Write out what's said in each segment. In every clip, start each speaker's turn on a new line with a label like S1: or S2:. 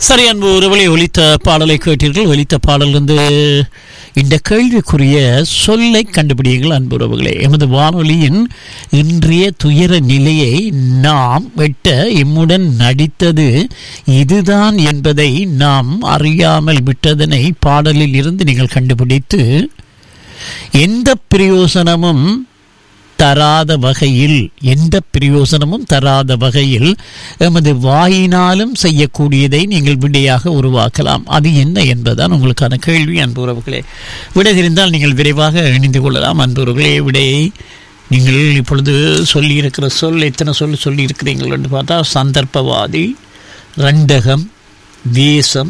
S1: சரி அன்பு உறவுகளை ஒலித்த பாடலை கேட்டீர்கள் ஒலித்த பாடல் வந்து இந்த கேள்விக்குரிய சொல்லை கண்டுபிடியுங்கள் அன்பு உறவுகளே எமது வானொலியின் இன்றைய துயர நிலையை நாம் வெட்ட எம்முடன் நடித்தது இதுதான் என்பதை நாம் அறியாமல் விட்டதனை பாடலில் இருந்து நீங்கள் கண்டுபிடித்து எந்த பிரயோசனமும் தராத வகையில் எந்த பிரயோசனமும் தராத வகையில் எமது வாயினாலும் செய்யக்கூடியதை நீங்கள் விடையாக உருவாக்கலாம் அது என்ன என்பதுதான் உங்களுக்கான கேள்வி அன்பு உறவுகளே விடை தெரிந்தால் நீங்கள் விரைவாக இணைந்து கொள்ளலாம் அன்பு உறவுகளே விடையை நீங்கள் இப்பொழுது சொல்லியிருக்கிற சொல் எத்தனை சொல் சொல்லியிருக்கிறீர்கள் என்று பார்த்தா சந்தர்ப்பவாதி ரண்டகம் வேஷம்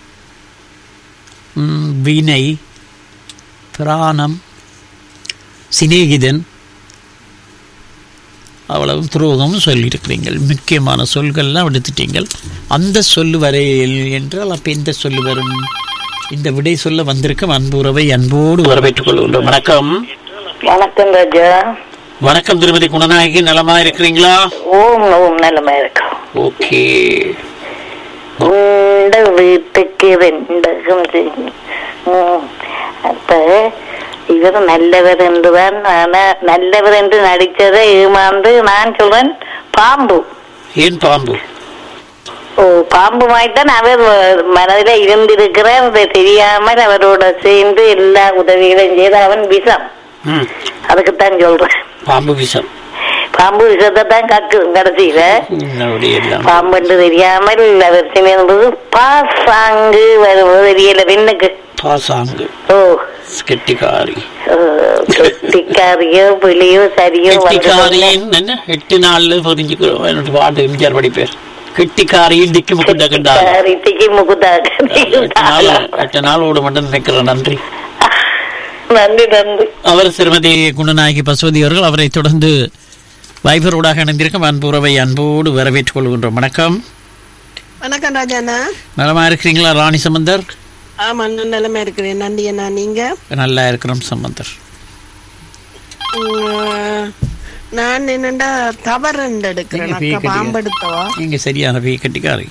S1: ம், வினை பிராணம் சிநேகிதன் அவ்வளவு துரோகமும் சொல்லியிருக்கிறீங்கள் முக்கியமான சொல்கள்லாம் எடுத்துட்டீங்கள் அந்த சொல்லு வரையில் என்றால் அப்போ எந்த சொல்லு வரும் இந்த விடை சொல்ல வந்திருக்கும் அன்பு உறவை அன்போடு வரவேற்றுக் கொள்கின்றோம் வணக்கம்
S2: வணக்கம் ராஜா
S1: வணக்கம் திருமதி குணநாயகி நலமா இருக்கிறீங்களா
S2: ஓம் ஓம் நல்லமா இருக்கும்
S1: ஓகே
S2: உண்ட வீட்டுக்கு ரெண்டகம் செய்- ம். அப்ப இவர் நல்லவர் என்றுதான் ஆனா நல்லவர் என்று நடித்ததை ஏமாந்து நான் சொல்றேன் பாம்பு
S1: ஏன் பாம்பு
S2: ஓ பாம்புமாய்த்தான் அவர் மனதில இருந்திருக்கிறார் அதை தெரியாமல் அவரோட சேர்ந்து எல்லா உதவிகளையும் செய்து அவன் விஷம்
S1: ம்
S2: அதுக்குத்தான் சொல்றேன்
S1: பாம்பு விஷம்
S2: பாம்பு விஷத்தை தான் கக்கு கடைசியில
S1: என்னுடைய எல்லாம்
S2: பாம்பென்று தெரியாமல் அவர் சின்னது பாசாங்கு வருவது தெரியல பெண்ணுக்கு
S1: பாசாங்கு
S2: ஓ
S1: கெட்டிக்காரி
S2: ஓ, கெட்டிக்காரியோ புலியோ சரியோ வந்து
S1: கெட்டிக்காரியின் என்ன எட்டு நாள்ல புரிஞ்சுக்கிறோம் என்னோட பாட்டு எம்ஜிஆர் படிப்பேர் கெட்டிக்காரியில் திக்கு முக்குண்ட கண்டார்
S2: கரித்திக்கு முகுதா
S1: எட்டு நாள் எட்டு நாள் ஓட மட்டும் நினைக்கிறேன் நன்றி
S2: நன்றி நன்றி
S1: அவர் திருமதி குணநாயகி பசுவதி அவர்கள் அவரை தொடர்ந்து வைபரோடாக இணைந்திருக்கும் அன்புறவை அன்போடு வரவேற்றுக் கொள்கின்றோம் வணக்கம்
S3: வணக்கம் ராஜாண்ணா
S1: நலமா இருக்கிறீங்களா ராணி சம்பந்தர்
S3: ஆமா நான் நிலைமை இருக்கிறேன் நன்றி அண்ணா நீங்க
S1: நல்லா இருக்கிறோம் சம்பந்தர்
S3: உம், நான் என்னண்டா தவறுண்டு எடுக்கிறேன்
S1: நீங்க
S3: அக்கா பாம்பெடுத்தவா
S1: நீங்க சரியான பி கெட்டிக்காரி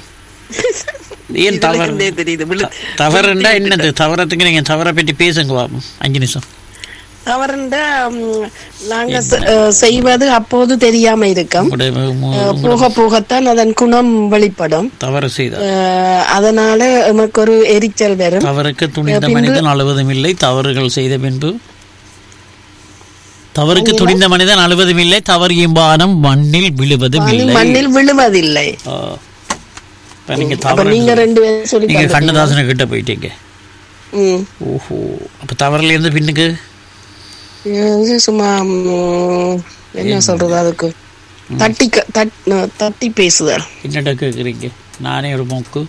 S1: ஏன் தவறு
S3: இருந்தே தெரியுது விழு-
S1: தவறுண்டா என்னது தவறத்துக்கு நீங்க தவறை பற்றி பேசுங்க பாப்போம் அஞ்சு நிமிஷம்
S3: தவறுண்டா உம், நாங்க செ- அஹ், செய்வது அப்போது தெரியாம இருக்கும்
S1: உங்களுடைய மு- மு-
S3: அஹ், போக போகத்தான் அதன் குணம் வெளிப்படும்
S1: தவறு செய்தார்
S3: அஹ், அதனால நமக்கு ஒரு எரிச்சல் வரும்
S1: தவறுக்கு துணிந்த மனிதன் அழுவதும் இல்லை தவறுகள் செய்த பின்பு தவறுக்கு துணிந்த மனிதன் அழுவதும் இல்லை தவறு எம்பானம் மண்ணில் விழுவதும் இல்லை
S3: மண்ணில் விழுவதில்லை
S1: ஆ. இப்ப நீங்க
S3: அப்ப
S1: தவறு
S3: நீங்க ரெண்டு பேரும் சொல்லி
S1: நீங்க
S3: தந்துட்டீங்க.
S1: கண்ணதாசனை கிட்ட போயிட்டீங்க
S3: ம்.
S1: ஓஹோ அப்ப தவறுல இருந்து பின்னுக்கு
S3: இது சும்மா ம், என்ன சொல்றது அதுக்கு தட்டி க- தட்- ந- தட்டி பேசுதல்
S1: என்னட்ட கேக்குறீங்க நானே ஒரு மொக்கு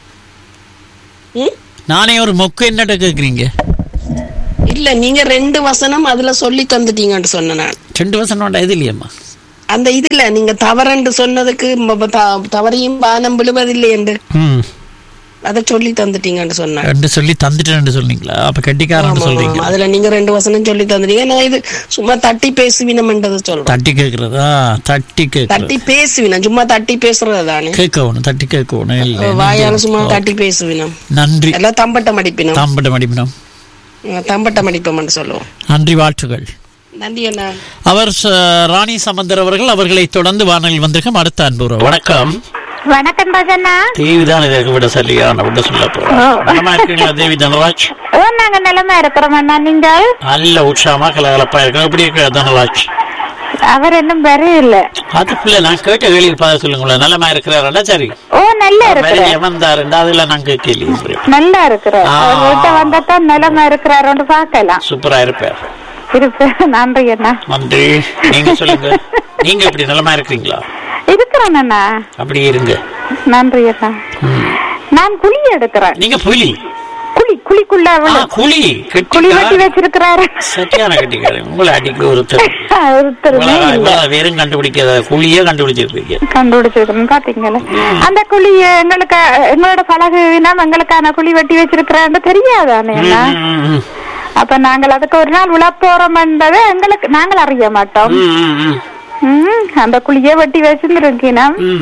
S3: ம்?
S1: நானே ஒரு மொக்கு என்னட்ட கேக்குறீங்க
S3: இல்ல நீங்க ரெண்டு வசனம் அதுல சொல்லி தந்துட்டீங்கன்னு சொன்னேன் நான்
S1: ரெண்டு வருஷம் நோண்டா இது இல்லையம்மா
S3: அந்த இதுல நீங்க தவறென்று சொன்னதுக்கு ம- த- தவறையும் பானம் விழுவதில்லை என்று
S1: ம்
S3: அதை சொல்லி தந்துட்டீங்கன்னு சொன்னேன்
S1: ரெண்டு சொல்லி தந்துட்டேன்னு சொன்னீங்களா அப்ப கெட்டிக்காரன் சொல்றீங்க
S3: அதுல நீங்க ரெண்டு வசனம் சொல்லி தந்துட்டீங்க நான் இது சும்மா தட்டி பேசுவினம்ன்றது சொல்றேன்
S1: தட்டி கேக்குறதா தட்டி கேக்குறது
S3: தட்டி பேசுவினம் சும்மா தட்டி பேசுறது தானே
S1: கேட்கணும் தட்டி கேட்கணும் இல்லை
S3: வாயால சும்மா தட்டி பேசுவினம்
S1: நன்றி
S3: எல்லாம் தம்பட்டம் அடிப்பினம்
S1: தாம்படம் அடிப்பினம்
S3: தம்பட்டம் அடிப்போம்னு சொல்லுவோம்
S1: நன்றி வாழ்த்துகள்
S3: நன்றி அண்ணா
S1: அவர் ச- ராணி சம்பந்தர் அவர்கள் அவர்களை தொடர்ந்து வானொலியில் வந்திருக்கும் அடுத்த அன்பு உறவு. வணக்கம்
S2: வணக்கம் ராஜண்ணா
S1: தேவி தான் இதற்கு விட சரியா நான் விட சொல்ல போறேன் நலமா இருக்கீங்களா தேவி தனராஜ்
S2: ஓ நாங்க நிலைமை இருக்கிறோம் அண்ணா நீங்கள்
S1: நல்ல உற்சாகமா கலகலப்பா இருக்கோம் எப்படி இருக்கிற தனராஜ்
S2: அவர் இன்னும் வரையில்ல
S1: அதுக்குள்ள நான் கேட்ட கேள்வி பார்த்து சொல்லுங்களேன் நலமா இருக்கிறாரா சரி
S2: ஓ நல்லா இருக்கிற
S1: வந்தாருண்டா அதுல நான் கேட்கலையே
S2: நல்லா இருக்கிற
S1: ஆ.
S2: அவர் வீட்டை வந்தாத்தான் நிலைமை இருக்கிறாரோன்னு பார்க்கலாம்
S1: சூப்பரா இருப்பார்
S2: இருப்பேன் நன்றி அண்ணா
S1: நன்றி நீங்க சொல்லுங்க நீங்க எப்படி நலமா இருக்கிறீங்களா
S2: இருக்கிறேன் அண்ணா
S1: அப்படி இருங்க
S2: நன்றி அண்ணா நான் குழி எடுக்கிறேன்
S1: நீங்க புலி
S2: குழி குழிக்குள்ள
S1: ஆ,
S2: அவளு
S1: குழி
S2: குழி வெட்டி
S1: கெட்டிக்கார
S2: வச்சிருக்கிறாரு
S1: சத்தியான கட்டிக்காரன் உங்களை அடிக்க ஒருத்தர்
S2: ஒருத்தருமே
S1: இவ்வளவு-
S2: இல்ல
S1: இவ்வளவு பேரும் கண்டுபிடிக்காத குழியே கண்டுபிடிச்சிருக்கீங்க
S2: கண்டுபிடிச்சிருக்கணும் பாத்தீங்களா அந்த குழி எங்களுக்கு எங்களோட பழகு இனம் எங்களுக்கான குழி வெட்டி வச்சிருக்கிறான்னு தெரியாதானே அண்ணா
S1: ம், ம்,
S2: அப்ப நாங்கள் அதுக்கு ஒரு நாள் விழப்போறோம் என்பதை எங்களுக்கு நாங்கள் அறிய மாட்டோம்
S1: ம், ம், ம்,
S2: ம், அந்த குழியை வெட்டி வச்சிருக்கீனா
S1: ம்.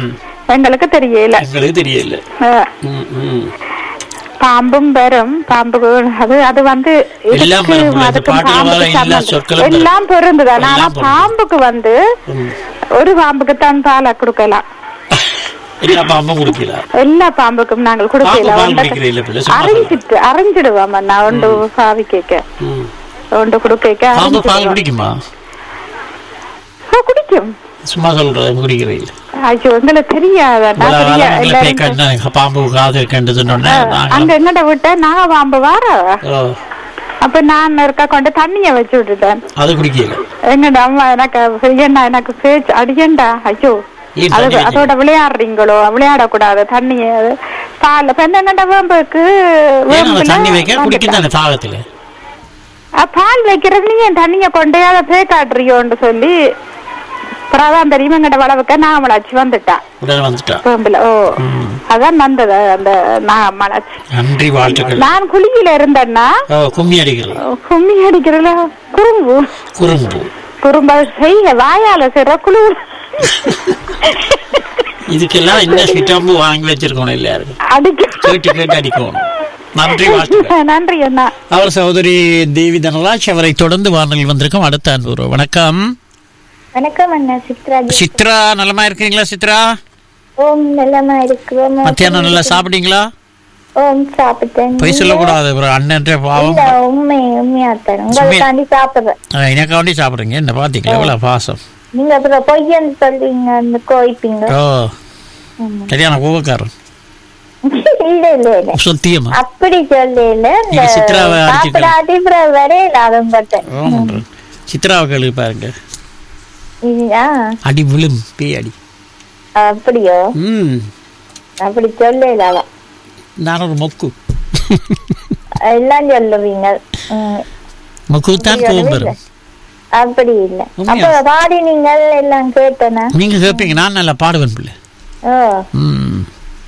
S4: எங்களுக்கு தெரியல
S1: எங்களுக்கு தெரியல
S4: அஹ்,
S1: ம், ம்.
S4: பாம்பும் வரும் பாம்புக்கு அது அது வந்து
S1: எல்லாம்
S4: இதுக்கு
S1: வரும். இந்த
S4: அதுக்கும்
S1: பாட்டுல
S4: பாம்புக்கு
S1: வர எல்லா
S4: சம்மந்தம்.
S1: சொற்களும் வரும்.
S4: எல்லாம் பொருந்துதான் ஆனா
S1: எல்லாம் பொருந்தும்.
S4: பாம்புக்கு வந்து
S1: ம்.
S4: ஒரு பாம்புக்கு தான் பாலை கொடுக்கலாம்
S1: எல்லா பாம்பும் குடிக்கல
S4: எல்லா பாம்புக்கும் நாங்கள்
S1: பாம்பு
S4: கொடுக்கல
S1: பால்
S4: ஒன்றை-
S1: குடிக்கிறீல்ல பிள்ளை, சும்மா
S4: அரைஞ்சிட்டு அரைஞ்சிடுவாம நான் ஒன்று பாவி கேட்க
S1: ம்.
S4: ஒன்று கொடுக்க
S1: பாம்பு பால் குடிக்குமா
S4: குடிக்கும்
S1: சும்மா சொல்றேன் குடிக்கிறீங்க
S4: ஐயோ எங்களுக்கு தெரியாதா தெரியா எல்லாரும்
S1: பாம்பு காது இருக்கின்றது
S4: அங்க எங்கட விட்ட நாக பாம்பு வார அப்ப நான் இருக்கா கொண்டு தண்ணிய வச்சு விட்டுட்டேன்
S1: அது குடிக்கல
S4: எங்கடா அம்மா எனக்கு செய்யண்டா எனக்கு பேச்சு அடியண்டா ஐயோ
S1: ஏன்
S4: அது
S1: தண்ணி
S4: அதோட விளையாடுறீங்களோ விளையாடக்கூடாது தண்ணிய பால் இப்ப என்னடா வேம்புக்கு
S1: ஏன்னா
S4: வேம்புல
S1: தண்ணி வைக்க
S4: வந்துட்டா.
S1: குடிக்கும் தானே தாகத்துல
S4: அ, பால் வைக்கிறது நீ என் தண்ணிய கொண்டே அதை பேக்காட்டுறியோன்னு சொல்லி அப்புறம் தெரியும் எங்கட வளவுக்க நாமளாச்சு வந்துட்டா
S1: உடனே வந்துட்டா
S4: வேம்புல ஓ
S1: ம்.
S4: அதான் வந்தது அந்த நாமளாச்சு
S1: நன்றி வாழ்த்துக்கள்
S4: நான் குளியில இருந்தேன்னா
S1: ஓ, கும்மி அடிக்கிறது
S4: கும்மி அடிக்கிறதுல குறும்பு
S1: குறும்பு
S4: குறும்ப செய்ய வாயால செய்ற குழு
S1: இதுக்கெல்லாம் என்ன சிட்டாம்பு வாங்கி வச்சிருக்கணும் எல்லாரும்
S4: அடிக்க
S1: கேட்டு கேட்டு அடிக்கணும் நன்றி வாழ்த்துக்கள்
S4: நன்றி அண்ணா
S1: அவர் சகோதரி தேவி தனராஜ் அவரை தொடர்ந்து வானொலியில் வந்திருக்கும் அடுத்த அன்பு வணக்கம்
S5: வணக்கம் அண்ணா சித்ரா
S1: சித்ரா நலமா இருக்கீங்களா சித்ரா
S5: ஓம் நல்லமா இருக்கிறோம்
S1: மத்தியானம் நல்லா சாப்பிட்டீங்களா
S5: ஓம் சாப்பிட்டேன்
S1: பொய் சொல்லக்கூடாது ஒரு அண்ணன்ற பாவம்
S5: இல்ல உண்மை உண்மையா தரேன் உங்களுக்காண்டி சாப்பிடுறேன்
S1: ஆ, எனக்காண்டி சாப்பிடுறீங்க என்ன பாத்தீங்களா எவ்வளவு பாசம்
S5: நீங்க அப்புறம் பொய்யன்னு சொல்றீங்க அந்த கோய்ப்பீங்க
S1: ஓ சரியான கோவக்காரன்
S5: இல்ல இல்ல இல்ல
S1: சத்தியமா
S5: அப்படி சொல்ல இல்ல இந்த
S1: நீங்க சித்ராவை அடிச்சுக்கலாம்.
S5: சாப்பிடாட்டி அப்புறம் வரையில அதுவும் பட்டேன்
S1: ஆமாம். சித்ராவை கேள்வி பாருங்க
S5: இதுதா
S1: அடி விழும் பேய் அடி
S5: அப்படியோ
S1: ம்
S5: அப்படி சொல்ல இல்ல அவ
S1: நான் ஒரு மொக்கு
S5: எல்லாம் சொல்லுவீங்க ம்.
S1: மொக்கு தான் கோவம் வரும்
S5: அப்படி இல்ல
S1: உண்மையா?
S5: அப்ப பாடி நீங்கள் எல்லாம் கேட்டனா
S1: நீங்க கேட்பீங்க நான் நல்லா பாடுவேன் பிள்ளை
S5: ஓ
S1: ம்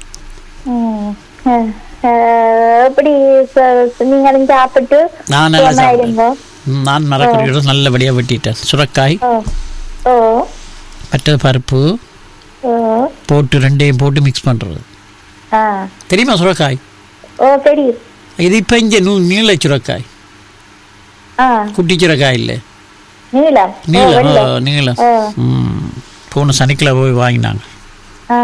S5: ம். அஹ், அஹ், எப்படி ச- நீங்களும் சாப்பிட்டு
S1: நான் நல்லா
S5: சுகமா
S1: சாப்பிடுவேன்
S5: இருங்க.
S1: ம், நான் மரக்கறியோட நல்லபடியா வெட்டிட்டேன் சுரக்காய்
S5: ஓ ஓ
S1: பட்டை பருப்பு
S5: ஓ
S1: போட்டு ரெண்டையும் போட்டு மிக்ஸ் பண்றது
S5: ஆ
S1: தெரியுமா சுரக்காய்
S5: ஓ தெரியும்
S1: இது இப்போ இங்கே நூ நீள சுரக்காய்
S5: ஆ
S1: குட்டி சுரக்காய் இல்லை
S5: நீளம் ஓ,
S1: நீளம்
S5: வெள்ளை.
S1: ஆ, நீளம்
S5: ஓ
S1: ம் போன சனிக்கிழமை போய் வாங்கினாங்க
S5: ஆ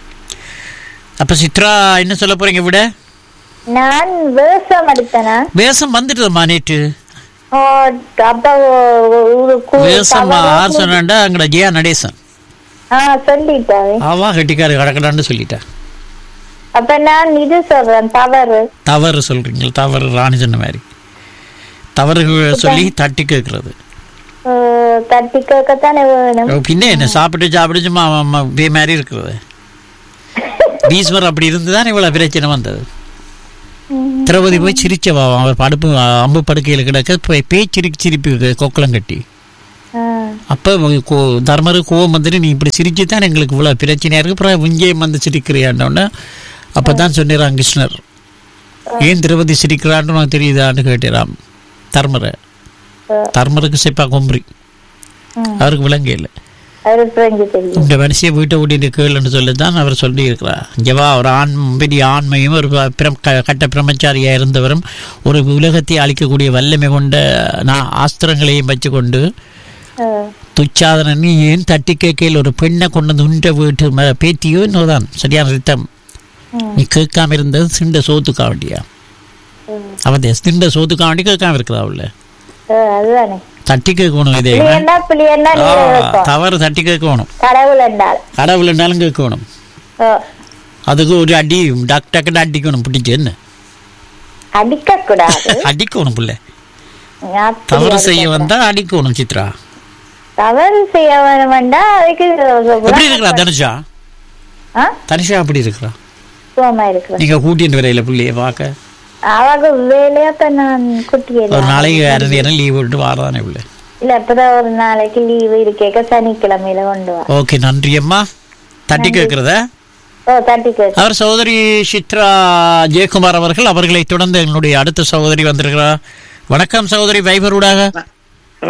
S1: அப்ப சித்ரா என்ன சொல்ல போறீங்க விட
S5: நான் வேஷம் எடுத்தேனா
S1: வேஷம் வந்துட்டுமா நேற்று
S5: ஓ அப்ப ஓ- ஓ- ஒரு கு-
S1: வேஷம்
S5: தவறு
S1: யார் சொன்னாண்டா அங்கட ஜெயா நடேசன்
S5: ஆ சொல்லிட்டாவே
S1: அவா கட்டிக்காரு கடக்கடான்னு சொல்லிட்டா
S5: அப்ப நான் இது சொல்றேன் தவறு
S1: தவறு சொல்றீங்க தவறு ராணி சொன்ன மாதிரி தவறு சொல்லி தட்டி கேட்கறது
S5: ஓ, தட்டி கேட்கத்தானே வேணும்
S1: பின்ன என்ன சாப்பிட்டு சாப்பிட்டு சும்மா அவன் அம்மா பே மாதிரி இருக்கிறது பீஸ்வர் அப்படி இருந்துதான் இவ்வளவு பிரச்சனை வந்தது திரௌபதி போய் சிரிச்சவா அவர் படுப்பு அம்பு படுக்கையில் கிடக்க போய் பேய் சிரிக்கு சிரிப்பு கொக்கலம் கட்டி
S5: ஆ.
S1: அப்ப கோ- தர்மரு கோவம் வந்துட்டு நீ இப்படி சிரிச்சு தான் எங்களுக்கு இவ்வளவு பிரச்சனையா இருக்கு அப்புறம் இங்கேயும் வந்து சிரிக்கிறியாண்டோன்னு அப்பதான் சொன்னாராம் கிருஷ்ணர் ஏன் திரௌபதி சிரிக்கிறான்னு உனக்கு தெரியுதான்னு கேட்டாராம் தர்மரை தர்மருக்கு செப்பா கொம்பரி
S5: ம்.
S1: அவருக்கு விளங்க இல்லை
S5: அவரு புரிஞ்சு தெரியும்
S1: இந்த மனுஷியை வீட்டை ஓட்டிட்டு கேளுன்னு சொல்லி தான் அவர் சொல்லி இருக்கிறார் இங்கவா ஒரு ஆண் பெரிய ஆண்மையும் ஒரு பிரம் க- கட்ட பிரம்மச்சாரியா இருந்தவரும் ஒரு உலகத்தை அழிக்கக்கூடிய வல்லமை கொண்ட நான் ஆஸ்திரங்களையும் வச்சுக்கொண்டு
S5: ஆ.
S1: துச்சாதனன் நீ ஏன் தட்டி கேட்கையில் ஒரு பெண்ணை கொண்டு வந்து உண்ட வீட்டு ம- பேத்தியோ என்னதான் சரியான ரித்தம் நீ கேட்காம இருந்தது சிண்ட சோத்துக்கா வேண்டியா அவன் சிண்ட சோத்துக்கா வேண்டி கேட்காம இருக்கிறா அவள
S5: ஆ, அதுதானே
S1: தட்டி கேட்கணும் இதே
S5: புளியண்டா புளியண்டா
S1: ஆ,
S5: நீங்க வைப்போம்
S1: தவறு தட்டி கேட்கணும்
S5: கடவுள் என்றால்
S1: கடவுள் இருந்தாலும் கேட்கணும்
S5: ஓ,
S1: அதுக்கு ஒரு அடி டக் டக்குன்னு அடிக்கணும் பிடிச்சு என்ன
S5: அடிக்க கூடாது
S1: அடிக்கணும் பிள்ளை
S5: அப்படி
S1: தவறு
S5: அடிக்க
S1: செய்ய
S5: கூடாது.
S1: வந்தா அடிக்கணும் சித்ரா
S5: தவறு செய்ய வேணும்டா அதுக்கு
S1: எப்படி இருக்கிறா தனுஷா
S5: ஆ?
S1: தனுஷா அப்படி இருக்கிறா
S5: சுகமா இருக்கிறேன்
S1: நீங்க கூட்டிட்டு வரையில பிள்ளைய பார்க்க
S5: அவங்க வேலையாப்ப நான் குட்டியே
S1: ஒரு நாளைக்கு வேற நேரம் லீவ் விட்டு வாரதானே பிள்ளை
S5: இல்ல இப்பதான் ஒரு நாளைக்கு லீவு இருக்கேக்க சனிக்கிழமையில கொண்டு வா
S1: ஓகே நன்றி அம்மா தட்டி கேட்கிறத
S5: ஓ தட்டி கேக்கு
S1: அவர் சகோதரி சித்ரா ஜெயக்குமார் அவர்கள் அவர்களை தொடர்ந்து எங்களுடைய அடுத்த சகோதரி வந்திருக்கிறார் வணக்கம் சகோதரி வைபரூடாக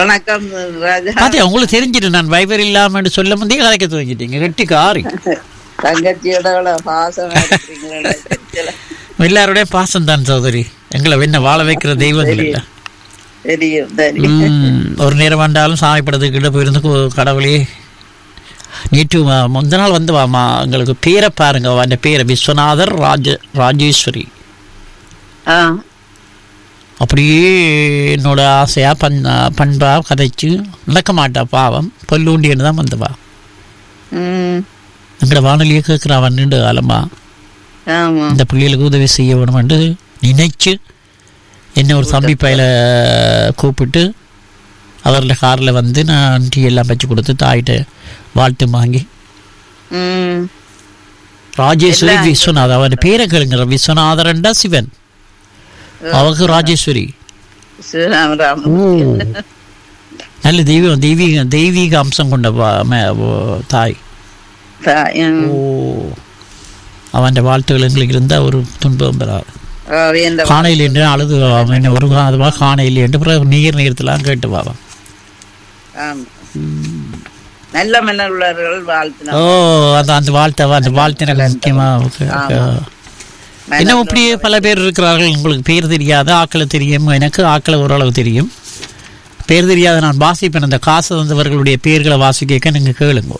S6: வணக்கம் ராஜா
S1: பாத்தியா உங்களுக்கு தெரிஞ்சிட்டு நான் வைபர் இல்லாம சொல்ல முந்தைய கதைக்க துவங்கிட்டீங்க ரெட்டி காரி
S6: தங்கச்சியோட எவ்வளவு பாசமா இருக்கிறீங்களா தெரியல.
S1: எல்லாருடைய பாசம் தான் சௌதரி எங்களை என்ன வாழ வைக்கிற தெய்வங்கள் இல்லை
S6: தெரியும் தெரியும்
S1: ம், ஒரு நேரம் வந்தாலும் சாமி படத்துக்கிட்ட போயிருந்து கு- கடவுளே நேற்று ம- முந்த நாள் வந்து வாமா எங்களுக்கு பேரை பாருங்க அந்த பேரை விஸ்வநாதர் ராஜ ராஜேஸ்வரி
S6: ஆ
S1: அப்படியே என்னோட ஆசையா பண் பண்பா கதைச்சு நடக்க மாட்டா பாவம் பொல்லூண்டின்னு தான் வந்தவா
S6: ம்
S1: எங்கட வானொலியை கேட்குறா வந்துட்டு காலமா
S6: ஆமா
S1: இந்த பிள்ளைகளுக்கு உதவி செய்ய வேணுமென்று நினைச்சு என்ன ஒரு தம்பி பையில கூப்பிட்டு அவரில் காரில் வந்து நான் டீ எல்லாம் வச்சு கொடுத்து தாயிட்ட வாழ்த்து வாங்கி
S6: ம்
S1: ராஜேஸ்வரி விஸ்வநாத் அவன் பேரை கேளுங்க விஸ்வநாதரண்டா சிவன் அவங்க ராஜேஸ்வரி
S6: ஸ்ரீராம் ராம்
S1: நல்ல தெய்வம் தெய்வீக தெய்வீக அம்சம் கொண்ட வா- ம- ஓ- தாய்
S6: தாய், ம்.
S1: ஓ அவன் வாழ்த்துகள் எங்களுக்கு இருந்தால் ஒரு துன்பம் பெறாது
S6: அவ இந்த
S1: காணையில் என்று அழுது அவன் என்ன ஒரு அதுவாக காணையில் என்று பிறகு நீர் நீர்த்தலாம் கேட்டு பாவம்
S6: ஆமா. நல்ல மன்னர் உள்ளவர்கள்
S1: ஓ
S6: வாழ்த்தினார்
S1: அந்த அந்த வாழ்த்தை அந்த வாழ்த்து எனக்கு முக்கியமாக இன்னும் இப்படியே பல பேர் இருக்கிறார்கள் உங்களுக்கு பேர் தெரியாத ஆக்களை தெரியும் எனக்கு ஆக்களை ஓரளவு தெரியும் பேர் தெரியாத நான் வாசிப்பேன் அந்த காசு தந்தவர்களுடைய பேர்களை வாசிக்க நீங்கள் கேளுங்க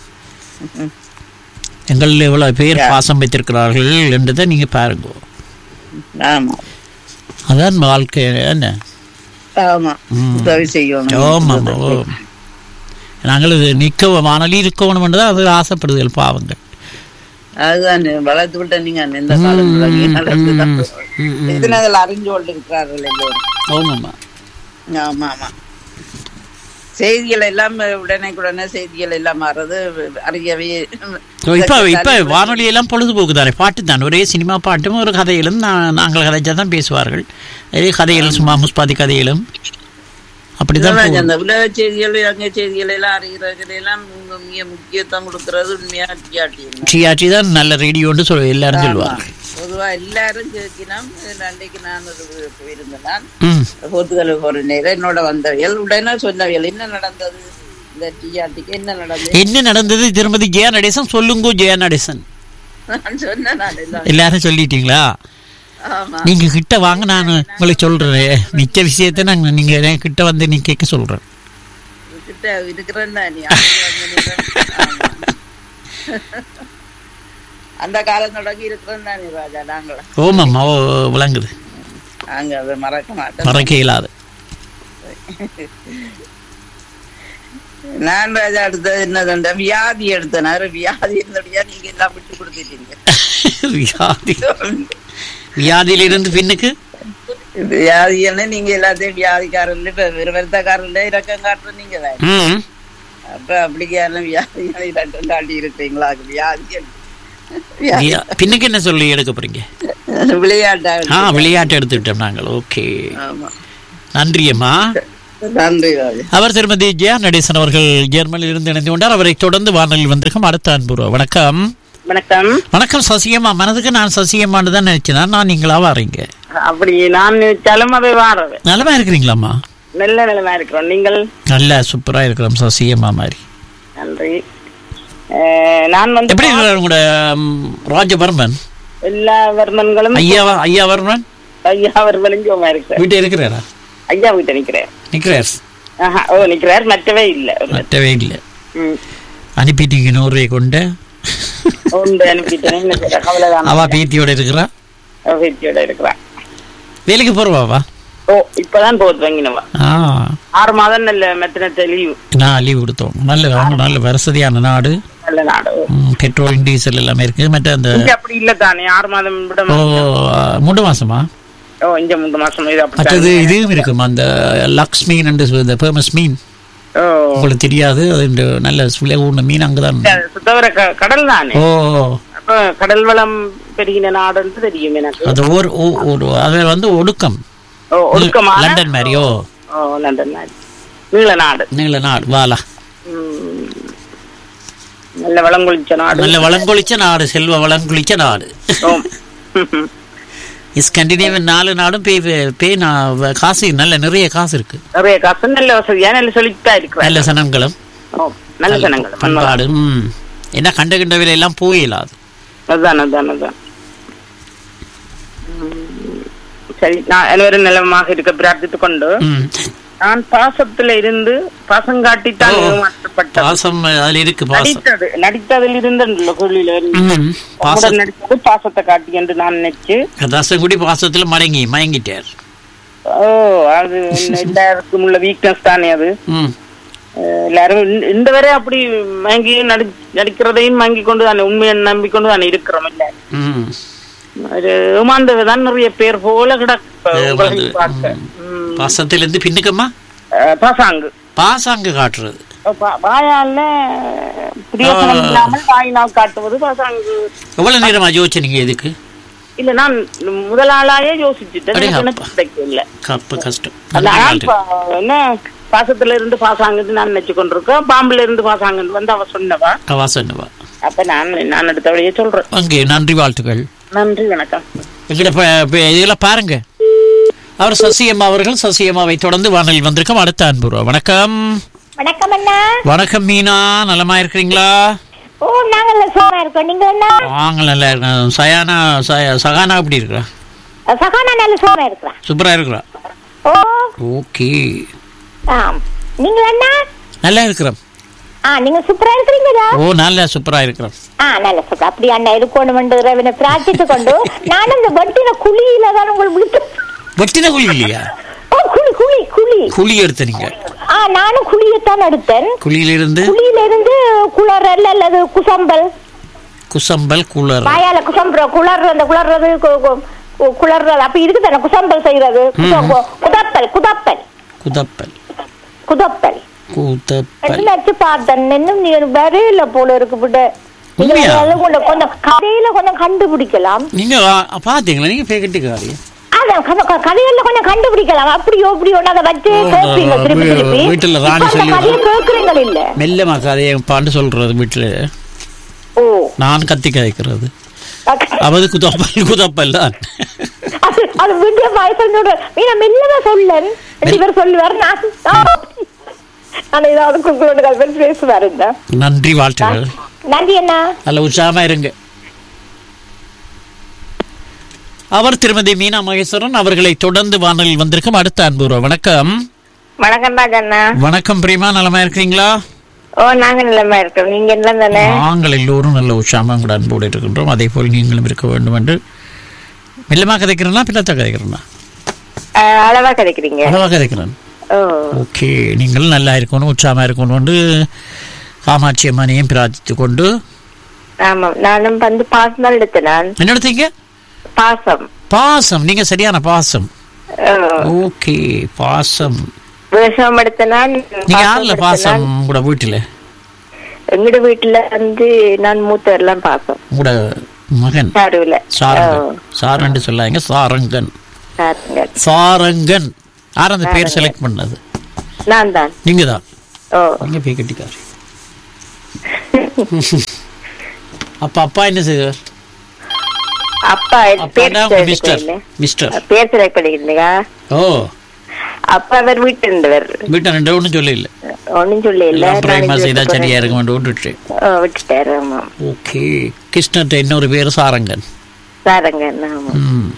S1: எங்களில் எவ்வளவு பேர் பாசம் வைத்திருக்கிறார்கள் என்றதை நீங்கள் பாருங்க
S6: ஆமா
S1: அதான் வாழ்க்கை என்ன
S6: ஆமா உதவி செய்யணும்
S1: ஆமாம் ஓ நாங்கள் இது நிற்க வானொலி இருக்கணும் தான் அது ஆசைப்படுதுகள் பாவங்கள்
S6: அதுதான் வளர்த்து விட்ட நீங்க இந்த காலம் தொடங்கி நடந்துதான் எத்தனை அதில் அறிஞ்சு கொண்டு இருக்கிறார்கள் எல்லோரும்
S1: ஆமாம்மா
S6: ஆமா ஆமா செய்திகள் எல்லாம் உடனே உடனே செய்திகள் எல்லாம் மாறுறது அறியவே
S1: இப்போ இப்போ வானொலி எல்லாம் பொழுதுபோக்கு தானே பாட்டு தான் ஒரே சினிமா பாட்டும் ஒரு கதையிலும் நான் நாங்கள் கதைச்சா தான் பேசுவார்கள் அதே கதைகளும் சும்மா முஸ்பாதி கதையிலும் அப்படிதான்
S6: அதான்
S1: போகும்.
S6: அந்த உலக செய்திகள் அங்க செய்திகள் எல்லாம் அறிகிறதுல எல்லாம் மிக மிக முக்கியத்துவம் கொடுக்கறது உண்மையா டிஆர்டி
S1: டிஆர்டி தான் நல்ல ரேடியோன்னு சொல் எல்லாரும் சொல்லுவாங்க
S6: பொதுவா எல்லாரும் கேட்கினோம் அன்றைக்கு நான் ஒரு போயிருந்தேன்
S1: ம்
S6: போர்த்துகல் போற நேரம் என்னோட வந்தவியல் உடனே சொன்னவியல் என்ன நடந்தது இந்த டிஆர்டிக்கு என்ன நடந்தது
S1: என்ன நடந்தது திருமதி ஜெயா நடேசன் சொல்லுங்க ஜெயா நடேசன்
S6: நான் சொன்னேன் நான் எல்லாம்
S1: எல்லாரும் சொல்லிட்டீங்களா
S6: ஆமா
S1: நீங்க கிட்ட வாங்க நான் உங்களுக்கு சொல்றேன் மிச்ச விஷயத்தை நாங்க நீங்க என் கிட்ட வந்து நீ கேட்க சொல்றேன்
S6: கிட்ட இருக்கிறேன் தான் நீ அன்னைக்கு வந்த நேரம். ஆமா. அந்த காலம் தொடங்கி இருக்கிறோம் தானே ராஜா நாங்கள
S1: ஓமாம்மா ஓ விளங்குது
S6: நாங்க அதை மறக்க மாட்டோம்
S1: மறக்க இயலாது
S6: நான் ராஜா அடுத்தது என்னதுண்ட வியாதி எடுத்தேன் அது வியாதி இருந்தபடியா நீங்க எல்லாம் விட்டு கொடுத்துட்டீங்க
S1: வியாதி வியாதியிலிருந்து பின்னுக்கு
S6: வியாதி என்ன நீங்க எல்லாத்தையும் வியாதிக்காரர்ல இப்ப விருவத்தக்காரர்ல இறக்கம் காட்டுற நீங்க தான்
S1: ம்
S6: அப்ப அப்படிக்கான வியாதிகளை ரெண்டும் காட்டி இருக்கிறீங்களா அது வியாதி என்ன? வியாதி.
S1: வியா- பின்னுக்கு என்ன சொல்லி எடுக்க போறீங்க
S6: விளையாட்டா
S1: ஆ விளையாட்டு எடுத்துக்கிட்டோம் நாங்கள் ஓகே
S6: ஆமா
S1: நன்றி அம்மா
S6: நன்றி ராஜா
S1: அவர் திருமதி ஜெயா நடேசன் அவர்கள் ஜெர்மனியில் இருந்து இணைந்து கொண்டார் அவரை தொடர்ந்து வானொலியில் வந்திருக்கும் அடுத்த அன்புருவா வணக்கம்
S2: வணக்கம்
S1: வணக்கம் சசியம்மா மனதுக்கு நான் சசியம்மான்னு தான் நினைச்சேன் நான் நீங்களா வரீங்க
S2: அப்படி நான் நினைச்சாலும் அது வாரது
S1: நலமா இருக்கிறீங்களாம்மா
S2: நல்ல நிலைமா இருக்கிறோம் நீங்கள்
S1: நல்லா சூப்பரா இருக்கிறோம் சசியம்மா மாதிரி
S2: நன்றி அஹ், நான் வந்து
S1: எப்படி இருக்கிறார் உங்களோட ம், ராஜவர்மன்
S2: எல்லா வர்மன்களும்
S1: ஐயா ஐயா வர்மன்
S2: ஐயா அவர் வெளிஞ்சோமா இருக்கிறார்
S1: வீட்டை இருக்கிறாரா
S2: ஐயா வீட்டை நிக்கிறேன்
S1: நிக்கிறார்
S2: ஆஹா, ஓ நிக்கிறார் மற்றவே இல்ல
S1: மற்றவே இல்லை
S2: ம்.
S1: அனுப்பிட்டீங்க நூறுரூவை கொண்டு
S2: உண்டு அனுப்பிட்டேன் என்ன செய்ய கவலைதான்
S1: அவா பேத்தியோட இருக்கிறா
S2: வீட்டியோட இருக்கிறான்
S1: வேலைக்கு போறவாவா
S2: ஓ இப்பதான் போகுது வாங்கினவா
S1: ஆ
S2: ஆறு மாதம் நல்ல மெத்தனத்தை லீவு
S1: நான் லீவ் கொடுத்தோம் நல்ல அவங்க நல்ல வசதியான நாடு
S2: நல்ல நாடு
S1: ம், பெட்ரோல் டீசல் எல்லாமே இருக்கு மற்ற அந்த
S2: இங்க அப்படி இல்ல தானே ஆறு மாதம் விட
S1: ஓ மூன்று மாசமா
S2: ஓ இங்க மூன்று மாசம் இது அப்படி
S1: மற்றது இதுவும் இருக்கும் அந்த லக்ஸ் மீன் என்று இந்த ஃபேமஸ் மீன்
S2: ஓ
S1: உங்களுக்கு தெரியாது அது இந்த நல்ல சுலை ஊர்ன மீன் அங்கதான்
S2: சுத்தவர கடல் தானே
S1: ஓ
S2: அப்ப கடல் வளம் பெருகின நாடுன்னு தெரியும் எனக்கு
S1: அது ஒரு ஓ- ஒரு அது வந்து ஒடுக்கம்
S2: ஓ ஒடுக்கமான
S1: லண்டன் மாதிரி ஓ
S2: ஓ லண்டன் நாடு நீள நாடு
S1: நீங்கள நாடு வாலா
S2: ம். நல்ல வளம் குளிச்ச நாடு
S1: நல்ல வளங்குளிச்ச நாடு செல்வ வளங்குளிச்ச நாடு
S2: ஓம்.
S1: ஸ்கண்டினேவியன் நாலு நாடும் பே பே நான் காசு நல்ல நிறைய காசு இருக்கு
S2: நிறைய காசு நல்ல வசதியா நல்ல சொல்லித்தான் இருக்கிறார்
S1: நல்ல சனங்களும்
S2: ஓ நல்ல ஜனங்கள்
S1: பண்பாடு ம் என்ன கண்ட கண்டவில எல்லாம் போயிடாது
S6: அதான் அதான் அதான் உம், சரி நான் அனைவரும் நலமாக இருக்க பிரார்த்தித்துக் கொண்டு
S1: ம்.
S6: நான் பாசத்துல இருந்து பாசம் காட்டித்தான்
S1: ஓ.
S6: ஏமாற்றப்பட்டது
S1: பாசம் அதுல இருக்கு பாசம்
S6: நடித்தது நடித்ததில் இருந்த குழியில இருந்து
S1: ம். பாசம்
S6: அவருடன் நடித்தது பாசத்தை காட்டி என்று நான் நினைச்சு
S1: தாசங்குடி பாசத்துல மடங்கி மயங்கிட்டார்
S6: ஓ அது எல்லாருக்கும் உள்ள வீக்னஸ் தானே அது
S1: ம்
S6: அஹ் எல்லாரும் இந்த- இந்த வரை அப்படி மயங்கி நடி நடிக்கிறதையும் வாங்கி கொண்டு தானே உண்மையை நம்பிக்கொண்டு தானே இருக்கிறோம் இல்ல
S1: ம்
S6: அது ஏமாந்தவ தான் நிறைய பேர் போல கிடக்கு உங்களை
S1: ஏமாந்து.
S6: பார்க்க ம்.
S1: பாசத்திலிருந்து பின்னுக்கம்மா
S6: அஹ் பாசாங்கு
S1: பாசாங்கு காட்டுறது
S6: பா- வாயால பிரியோசனம் இல்லாமல் வாயினால் காட்டுவது பாசாங்கு
S1: எவ்வளவு நேரமா யோசிச்சீங்க இதுக்கு
S6: இல்ல நான் முதல் ஆளாயே யோசிச்சுட்டேன்
S1: அடே
S6: எனக்கு
S1: அப்பா.
S6: எனக்கு கிடைக்கல
S1: கப்ப கஷ்டம்
S6: அதான் நான் பா- என்ன பாசத்துல இருந்து பாசாங்கன்னு நான் நினைச்சு கொண்டிருக்கேன் பாம்புல இருந்து பாசாங்கன்னு வந்து அவ சொன்னவா
S1: கவாசன்னவா
S6: அப்ப நான் நான் அடுத்த வழியே சொல்றேன்
S1: அங்கே நன்றி வாழ்த்துக்கள்
S6: நன்றி வணக்கம்
S1: எங்கிட்ட ப- ப- இதெல்லாம் பாருங்க அவர் சசியம்மா அவர்கள் சசியம்மாவை தொடர்ந்து வானலில் வந்திருக்கோம் அடுத்த அன்பு வணக்கம்
S5: வணக்கம் அண்ணா
S1: வணக்கம் மீனா நலமா இருக்கிறீங்களா
S5: ஓ நாங்கள்ல சும்மா இருக்கோம் நீங்க என்ன
S1: வாங்க நல்லா இருக்கேன் சயானா சய- சகானா எப்படி இருக்கிறா
S5: சகானா நல்ல சும்மா இருக்கிறேன்
S1: சூப்பரா இருக்கிறா
S5: ஓ
S1: ஓகே
S5: ஆம் நீங்க என்ன
S1: நல்லா இருக்கிறோம்
S5: ஆ நீங்க சூப்பரா இருக்கிறீங்களா
S1: ஓ நல்லா சூப்பரா இருக்கிறோம்
S5: ஆ நல்ல சூப்பர் அப்படி அண்ணா இருக்கணும் இறைவனை பிரார்த்தித்து கொண்டு நானும் இந்த வட்டின குழியில தான் உங்களுக்கு விழுத்து
S1: வெட்டின குழி இல்லையா
S5: ஓ குழி குழி குழி
S1: குழி எடுத்த நீங்க
S5: ஆ நானும் குழியத்தான் எடுத்தேன்
S1: குழியிலிருந்து
S5: குழியில இருந்து குளறல் அல்லது குசம்பல்
S1: குசம்பல் குளர்
S5: வாயால குசம்புற குளர் அந்த குளர்றது கு- கு- கு- குளர்றது அப்ப இதுக்கு தானே குசம்பல் செய்யறது குச- கு- குதப்பல் குதப்பல்
S1: குதப்பல்
S5: குதப்பல்
S1: குதப்பல்
S5: நச்சு பார்த்தேன் இன்னும் நீ வரையில போல இருக்கு விட நீங்க
S1: உண்மையா?
S5: அதாவது கொஞ்சம் கொஞ்சம் கதையில கொஞ்சம் கண்டுபிடிக்கலாம்
S1: நீங்க வா- பாத்தீங்களா நீங்க பேக்கெட்டுக்காரி
S5: அதான் கத- க- கதையில கொஞ்சம் கண்டுபிடிக்கலாம் அப்படியோ இப்படியோ அதை வச்சு
S1: ஓ,
S5: கேட்பீங்க திருப்பி
S1: வீ-
S5: திருப்பி
S1: வீட்டுல ராணி
S5: இப்ப அந்த
S1: சொல்லி
S5: கதையை கேட்கறீங்க இல்ல
S1: மெல்லமா கதையை பாண்டு சொல்றது வீட்டுல
S5: ஓ
S1: நான் கத்தி கதைக்கிறது
S5: அது-
S1: அவது குதப்பல் குதப்பல் தான்
S5: அது அது வீட்டு வயசு மீனா மெல்லமா சொல்லன் ரெண்டு பேர் சொல்லுவார் நான் நான் ஏதாவது குறுக்கு பேசுவார் இந்த
S1: நன்றி வாழ்த்துகள்
S5: நன்றி அண்ணா
S1: நல்ல உற்சாகமா இருங்க அவர் திருமதி மீனா மகேஸ்வரன் அவர்களை தொடர்ந்து வானலில் வந்திருக்கும் அடுத்த அன்புறவு வணக்கம்
S2: வணக்கம் ராஜண்ணா
S1: வணக்கம் பிரேமா நலமா இருக்கிறீங்களா
S2: ஓ நாங்க நிலைமை இருக்கோம் நீங்க என்ன தானே
S1: நாங்கள் எல்லோரும் நல்ல உற்சாகமாக கூட அன்போடு இருக்கின்றோம் அதே போல் நீங்களும் இருக்க வேண்டும் என்று மெல்லமா கதைக்கிறேன்னா பின்னத்தை கதைக்கிறேன்னா
S2: அஹ், அளவா கிடைக்கிறீங்க
S1: அளவாக கதைக்கிறேன்
S2: ஓ
S1: ஓகே நீங்கள் நல்லா இருக்கணும் உற்சாகமாக இருக்கணும் என்று காமாட்சி அம்மனையும் பிரார்த்தித்து கொண்டு
S2: ஆமா நானும் வந்து பாசம் தான் எடுத்தேன் நான்
S1: என்ன எடுத்தீங்க
S2: பாசம்
S1: பாசம் நீங்க சரியான பாசம்
S2: ஓ,
S1: ஓகே பாசம்
S2: விஷம் எடுத்த நான்
S1: நீங்க யாருல
S2: எடுத்த
S1: பாசம்
S2: நான்.
S1: உங்களோட வீட்டுல
S2: எங்கட வீட்டுல வந்து நான் மூத்தவர் எல்லாம் பாசம்
S1: உங்களோட மகன்
S2: சாருவில
S1: சாரங்கன் சாரண்டு சொல்லாங்க சாரங்கன்
S2: சாருங்க
S1: சாரங்கன் யார் அந்த பேர் செலக்ட் பண்ணது
S2: நான் தான்
S1: நீங்க தான்
S2: ஓ
S1: நீங்க போய் கட்டிக்காரு அப்ப அப்பா என்ன செய்வார்
S2: அப்பா
S1: அப்பா
S2: பேர்
S1: தான்
S2: select
S1: மிஸ்டர்
S2: பண்ணல.
S1: மிஸ்டர்
S2: பேர் செலக்ட் பண்ணிக்கிறீங்களா
S1: ஓ
S2: அப்பா அவர் வீட்டு இருந்தவர்
S1: வீட்டை ரெண்டு ஒன்றும் சொல்ல இல்லை
S2: ஒன்னும் சொல்ல இல்ல
S1: எல்லாம் பிரேமா
S2: நான்
S1: செய்தா
S2: இதுக்கு
S1: சரியா இருக்க வேண்டும் விட்டுட்டு
S2: ஓ, விட்டுட்டாரு ஆமா
S1: ஓகே கிருஷ்ணர்ட்ட இன்னொரு பேர் சாரங்கன்
S2: சாரங்க ஆமா
S1: ம்.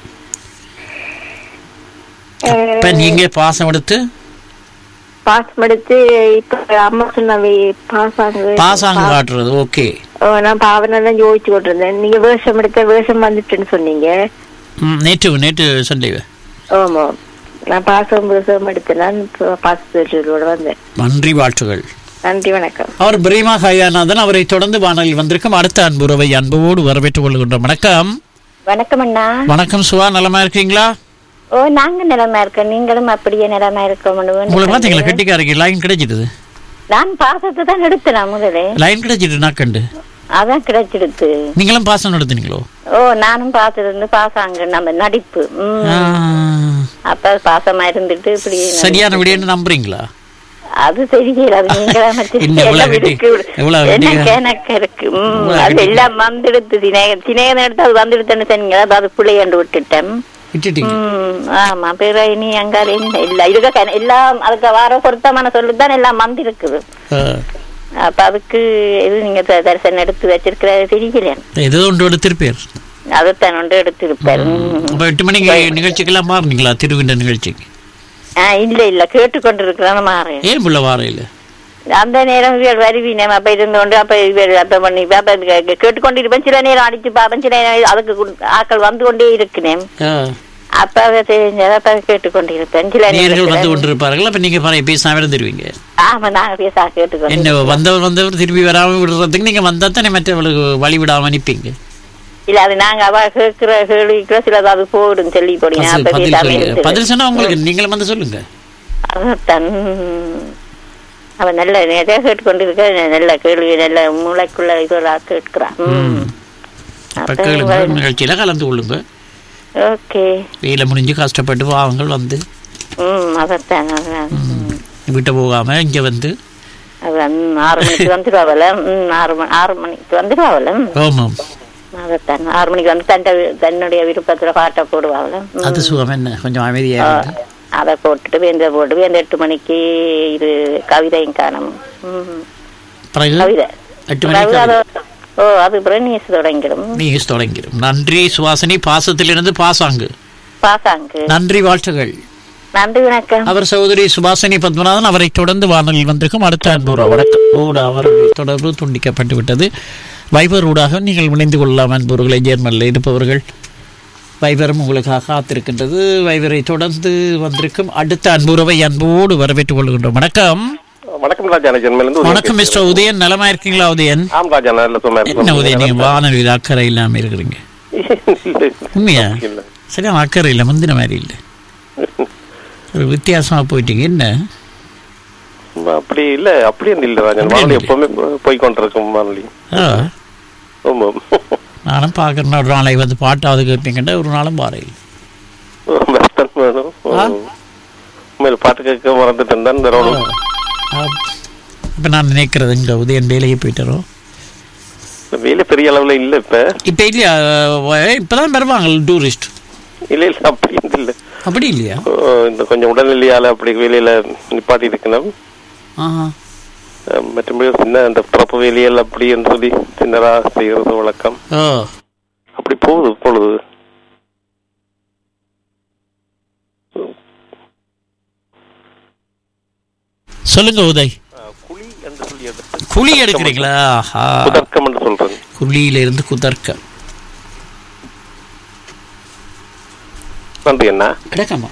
S1: இப்ப நீங்க பாசம் எடுத்து
S2: பாஸ் எடுத்து இப்ப அம்மா சொன்னாவே பாசாங்க
S1: பாசாங்க காட்டுறது ஓகே
S2: ஓ நான் பாவனை தான் யோசிச்சு கொண்டிருந்தேன் நீங்க வேஷம் எடுத்த வேஷம் வந்துட்டுன்னு சொன்னீங்க
S1: ம், நேற்று நேற்று சண்டே
S2: ஆமா நான் பாசம் வேஷம் எடுத்தேன் நான் பாசத்தோட வந்தேன்
S1: நன்றி வாழ்த்துகள்
S2: நன்றி வணக்கம்
S1: அவர் பிரேமா ஹயாநாதன் அவரை தொடர்ந்து வானலில் வந்திருக்கும் அடுத்த அன்புறவை அன்போடு வரவேற்றுக் கொள்கின்றோம் வணக்கம்
S5: வணக்கம் அண்ணா
S1: வணக்கம் சுவா நலமா இருக்கீங்களா
S5: ஓ நாங்க நிலமா இருக்கோம் நீங்களும் அப்படியே நிலமா இருக்க
S1: உங்களை பாத்தீங்களா கெட்டிக்காரங்க லைன் கிடைச்சிடுது
S5: நான் பாசத்தை தான் எடுத்தேன் முதலே
S1: லைன் கிடைச்சிட்டு நான் கண்டு
S5: அதான் கிடைச்சிடுது
S1: நீங்களும் பாசம் நடத்துனீங்களோ
S5: ஓ நானும் பார்த்துருந்து பாசாங்க நம்ம நடிப்பு ம்.
S1: ஆ,
S5: அப்ப பாசமா இருந்துட்டு இப்படி
S1: சரியான விடியன்னு நம்புறீங்களா
S5: அது தெரியல அது நீங்களா மத்த
S1: இன்னும் எவ்வளவு
S5: எல்லாம்
S1: வெட்டி-
S5: இருக்கு.
S1: எவ்வளவு வெட்டி-
S5: எனக்கு எனக்கு இருக்கு ம்,
S1: எவ்வளவு
S5: அது
S1: வெட்டி-
S5: எல்லாம் வந்துடுத்து தினேக தினேகன் எடுத்து அது வந்துடுத்துன்னு சொன்னீங்க அப்ப அது பிள்ளையாண்டு விட்டுட்டேன்
S1: விட்டுட்டீங்க
S5: ம், ஆமா பிற இனி அங்கால இல்ல இல்ல இதுக்கு கன- எல்லாம் அதுக்கு வர பொருத்தமான சொல்லுதான் எல்லாம் வந்திருக்குது
S1: ஆ.
S2: அப்ப அதுக்கு எது நீங்க த- தரிசனம் எடுத்து வச்சிருக்கிறது தெரியல
S1: ஏதோ ஒன்று எடுத்திருப்பேர்
S2: அதைத்தான் ஒன்று எடுத்திருப்பாரு ம்.
S1: அப்போ எட்டு மணிக்கு நிகழ்ச்சிக்கெல்லாம் மாறுனீங்களா திருவிண்ட நிகழ்ச்சிக்கு
S2: ஆ இல்ல இல்ல கேட்டுக்கொண்டிருக்கிறேன் மாறேன்
S1: ஏன் புள்ள வாரையில்
S2: அந்த நேரம் இவள் வருவீனம் அப்ப இருந்தோண்டு அப்ப இவர் அப்ப பண்ணி அப்ப கே- கேட்டுக்கொண்டிருப்பேன் சில நேரம் அடிச்சு பார்ப்பேன் சில நேரம் அதுக்கு கு- ஆட்கள் வந்து கொண்டே இருக்கிறேன் அப்ப அதை தெரிஞ்சதை அப்ப கேட்டுக்கொண்டிருப்பேன் சில
S1: நேர்கள் வந்து
S2: நேரத்துல
S1: கொண்டிருப்பார்கள் அப்போ நீங்கள் பாருங்க பேசாம இருந்துருவீங்க
S2: ஆமா நாங்க பேச
S1: என்ன
S2: கேட்டுக்கொண்டு
S1: வந்தவர் வந்தவர் திரும்பி வராம விடுறதுக்கு நீங்க வந்தா தானே மற்றவர்களுக்கு வழி விடாம நிப்பீங்க
S2: இல்ல அது நாங்க அவ கேட்கிற கேள்விக்கு சிலது அது போடும் சொல்லி போடுங்க அப்ப
S1: பதில்
S2: பேசாம
S1: சொல்லுங்க.
S2: இருந்துரு.
S1: பதில் சொன்னா உங்களுக்கு நீங்களும் வந்து சொல்லுங்க
S2: அதான் அவ நல்ல நிறைய கேட்டுக்கொண்டிருக்க நல்ல கேள்வி நல்ல மூளைக்குள்ள இதெல்லாம் கேட்கிறான் ம்.
S1: அப்ப
S2: அப்ப
S1: கேளுங்க
S2: வரும்.
S1: நிகழ்ச்சியில கலந்து கொள்ளுங்க
S2: ஓகே
S1: வெயில முடிஞ்சு கஷ்டப்பட்டு வாவங்கள் வந்து
S2: ம் அதான் அதான் ம்.
S1: விட்டு போகாம இங்க வந்து
S2: அதான் ஆறு மணிக்கு வந்துடுவாவல ம் ஆறு மணி ஆறு மணிக்கு வந்துடுவாவல ம்.
S1: ஆமாம்
S2: அதைத்தான் ஆறு மணிக்கு வந்து தன் தன்னுடைய விருப்பத்துல பாட்டை போடுவாவல ம்.
S1: அது சுகம் என்ன கொஞ்சம் அமைதியா
S2: ஆ,
S1: இருந்து
S2: அதை போட்டுட்டு வேந்த போட்டு வேந்த எட்டு மணிக்கு இது கவிதையும் காணும் ம்.
S1: பிறகு
S2: கவிதை
S1: எட்டு
S2: பிறகு
S1: மணிக்கு
S2: அது- ஓ அது பிறகு நியூஸ் தொடங்கிடும்
S1: நீங்க தொடங்கிடும் நன்றி சுவாசினி பாசத்திலிருந்து பாசாங்கு
S2: பாசாங்கு
S1: நன்றி வாழ்த்துகள்
S2: நன்றி வணக்கம்
S1: அவர் சகோதரி சுபாசினி பத்மநாதன் அவரை தொடர்ந்து வானொலியில் வந்திருக்கும் அடுத்த அன்பு வணக்கம் ஓடு அவருடைய தொடர்பு துண்டிக்கப்பட்டு விட்டது வைபர் ஊடாக நீங்கள் இணைந்து கொள்ளலாம் அன்புகளை ஜேர்மனில் இருப்பவர்கள் வைபரும் உங்களுக்காக காத்திருக்கின்றது வைபரை தொடர்ந்து வந்திருக்கும் அடுத்த அன்புறவை அன்போடு வரவேற்றுக் கொள்கின்றோம் வணக்கம்
S7: வணக்கம் ராஜா நான் ஜெர்மனிலிருந்து உதயன்
S1: வணக்கம் மிஸ்டர் உதயன் நலமா இருக்கீங்களா உதயன்
S7: பேசுறேன். ஆம் ராஜா நல்ல சும்மா
S1: என்ன உதயன் நீங்க வானொலியில் அக்கறை இல்லாம இருக்கிறீங்க உண்மையா
S7: இல்ல
S1: சரியா அக்கறை இல்லை முந்தின மாதிரி இல்லை ஒரு வித்தியாசமா போயிட்டீங்க என்ன
S7: அப்படி இல்ல அப்படி இல்ல ராஜா
S1: அப்படி
S7: வானொலி
S1: இல்ல.
S7: எப்பவுமே போ- போய் கொண்டிருக்கும் வானொலி
S1: ஆ
S7: ஆமா
S1: நானும் பார்க்குறேன் ஒரு நாளைக்கு வந்து பாட்டாவது கேட்பீங்கன்ற ஒரு நாளும் பாறையில்
S7: வெஸ்டர்ன் வேணும்
S1: ஆ?
S7: உண்மையில பாட்டு கேட்க மறந்துட்டேன் தான் இந்த ரோடு
S1: இப்போ நான் நினைக்கிறது இங்கே உதயன் வேலைக்கு போயிட்டாரோ
S7: வேலை பெரிய அளவுல இல்ல இப்ப
S1: இப்போ இல்லையா இப்போ தான் வருவாங்க டூரிஸ்ட்
S7: இல்ல இல்ல அப்படி இல்ல
S1: அப்படி இல்லையா
S7: ஓ, இந்த கொஞ்சம் உடல்நிலையால அப்படி வேலையில நிப்பாட்டி இருக்கணும்
S1: ஆஹா
S7: மற்றபடி சின்ன அந்த பிறப்பு வேலையல் அப்படி என்று சொல்லி சின்னதா செய்யறது வழக்கம்
S1: ஓ
S7: அப்படி போகுது பொழுது
S1: சொல்லுங்க உதய்
S7: குழி என்று சொல்லி எடுத்து
S1: குழி எடுக்கிறீங்களா ஆஹா
S7: குதர்க்கம் என்று சொல்றது
S1: குழியில இருந்து குதர்க்க
S7: நன்றி என்ன
S1: கிடக்கமா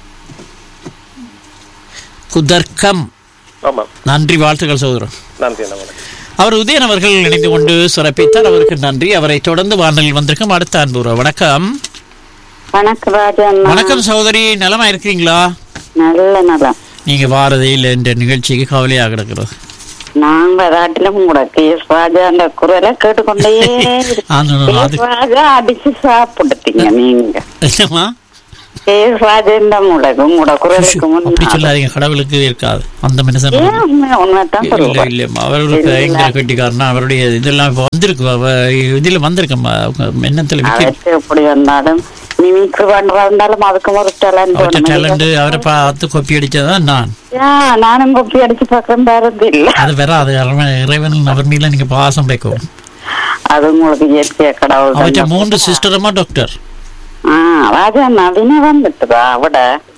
S1: குதர்க்கம்
S7: ஆமா
S1: நன்றி வாழ்த்துக்கள் சகோதரன்
S7: நன்றி என்ன வணக்கம்
S1: அவர் உதயன் அவர்கள் இணைந்து கொண்டு சிறப்பித்தார் அவருக்கு நன்றி அவரை தொடர்ந்து வானொலியில் வந்திருக்கும் அடுத்த அன்புற வணக்கம்
S2: வணக்கம் ராஜா
S1: வணக்கம் சகோதரி நலமா இருக்கிறீங்களா
S2: நல்ல நல்லா
S1: நீங்க வாரதே இல்லை என்ற நிகழ்ச்சிக்கு கவலையாக கிடக்கிறது
S2: நாங்க ராட்டிலும் கூட கேஸ் ராஜா அந்த குரலை கேட்டுக்கொண்டே
S1: ஆனா, அது
S2: கேஸ் ராஜா அடிச்சு சாப்பிடுத்தீங்க நீங்க
S1: என்னம்மா?
S2: கேஸ் ராஜா இந்த முடக்கு உங்களோட குரலுக்கு
S1: அப்படி
S2: முன்னாடி
S1: சொல்லாதீங்க கடவுளுக்கு இருக்காது அந்த மனுஷன்
S2: ஏன் உண்மை உண்மைதான்
S1: இல்ல
S2: சொல்லுவேன்
S1: இல்லம்மா அவர்களுக்கு எங்க கட்டிக்காரனா அவருடைய இதெல்லாம் இப்ப வந்திருக்கு அவ- இதுல வந்திருக்கம்மா அவங்க எண்ணத்துல விக்க
S2: அவருக்கு எப்படி வந்தாலும் மிமிக்ரி பண்றதா இருந்தாலும் அதுக்கும் ஒரு
S1: அவர்கிட்ட
S2: டேலண்ட்
S1: டேலண்ட் அவரை பார்த்து கொப்பி அடிச்சதான் நான்
S2: நானும் கொப்பி அடிச்சு பக்கம் தரது இல்ல
S1: அது வேற அது இறைவன் இறைவன் அவர் மீதுல நீங்க பாசம் வைக்கும்
S2: அது உங்களுக்கு இயற்கைய கடவுள்
S1: அவற்றை
S2: தந்த-
S1: மூன்று சிஸ்டரமா டாக்டர்
S2: ஆ, ராஜா நவீன வந்துட்டுதா அவட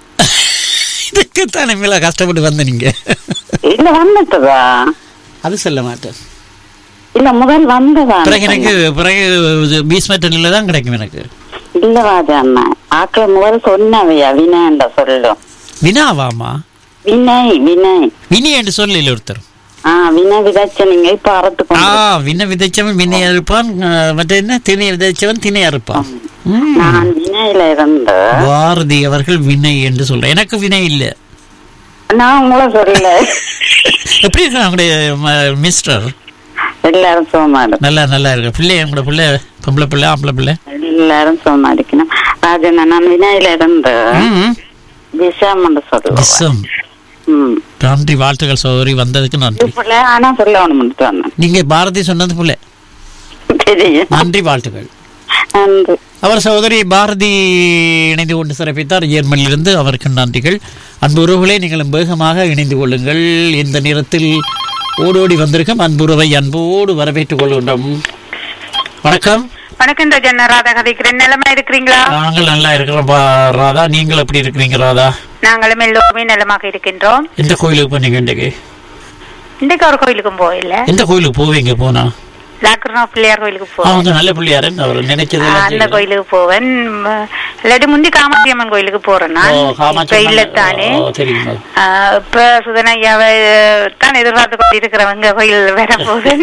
S1: இதுக்கு தானே மேல கஷ்டப்பட்டு வந்த நீங்க
S2: இல்ல வந்துட்டுதா
S1: அது சொல்ல மாட்டேன்
S2: இல்ல முதல் வந்ததா
S1: பிறகு எனக்கு பிறகு பீஸ்மெட்டனில் தான் கிடைக்கும் எனக்கு
S2: இல்ல ராஜா அண்ணா ஆக்கள் முதல் சொன்னவையா வினயண்ட சொல்லும்
S1: வினாவாமா
S2: வினய் வினய்
S1: வினி என்று சொல்லல ஒருத்தர்
S2: ஆ வின விதைச்ச நீங்க இப்ப அறுத்து
S1: ஆ
S2: கொண்டு
S1: வின விதைச்சவன் வினை அறுப்பான் அஹ், மற்ற என்ன திணை விதைச்சவன் திணை அறுப்பான் ம்.
S2: நான் வினையில இருந்து
S1: பாரதி அவர்கள் வினை என்று சொல்றேன் எனக்கு வினை இல்ல
S2: நான் உங்களை சொல்லல
S1: எப்படி இருக்கு அவங்களுடைய ம- மிஸ்டர்
S2: எல்லாரும் சோமாடு
S1: நல்லா நல்லா இருக்கு பிள்ளை எங்களோட பிள்ளை பொம்பளை பிள்ளை ஆம்பளை பிள்ளை
S2: எல்லாரும் சோமாடிக்கணும் ராஜா நான் வினையில இருந்து
S1: ம்.
S2: விஷம் சொல்லுவேன்
S1: விஷம்
S2: ம்
S1: நன்றி வாழ்த்துக்கள் சகோதரி வந்ததுக்கு நன்றி
S2: இப்பல ஆனா சொல்லணும் வந்தேன்
S1: நீங்க பாரதி சொன்னது பிள்ளை
S2: தெரியும்
S1: நன்றி வாழ்த்துக்கள்
S2: நன்றி
S1: அவர் சகோதரி பாரதி இணைந்து கொண்டு சிறப்பித்தார் ஜெர்மனியிலிருந்து அவருக்கு நன்றிகள் அன்பு உறவுகளே நீங்களும் வேகமாக இணைந்து கொள்ளுங்கள் இந்த நேரத்தில் ஓடோடி வந்திருக்கும் அன்புறவை அன்போடு வரவேற்றுக் கொள்கின்றோம் வணக்கம்
S4: வணக்கம் ராஜா நான் ராதா கதைக்கிறேன் நிலமா இருக்கிறீங்களா
S1: நாங்கள் நல்லா இருக்கிறோம் பா- ராதா நீங்கள் எப்படி இருக்கிறீங்க ராதா
S4: நாங்களும் எல்லோருமே நலமாக இருக்கின்றோம்
S1: எந்த கோயிலுக்கு போனீங்க இன்றைக்கு
S4: இன்றைக்கு ஒரு கோயிலுக்கும் போகல
S1: எந்த கோயிலுக்கு போவீங்க போனா
S4: லாக்கர்னா பிள்ளையார் கோயிலுக்கு போவேன்
S1: அவங்க நல்ல பிள்ளையாரு அவர் நினைச்சது
S4: ஆ, அந்த கோயிலுக்கு போவேன் ம், இல்லாட்டி முந்தி காமாட்சி அம்மன் கோயிலுக்கு போறேன் நான் இப்ப இல்லத்தானே
S1: தெரியுமா
S4: ஆ, இப்ப சுதனையாவை தான் எதிர்பார்த்து கொண்டு இருக்கிறவங்க கோயில் வர போகுது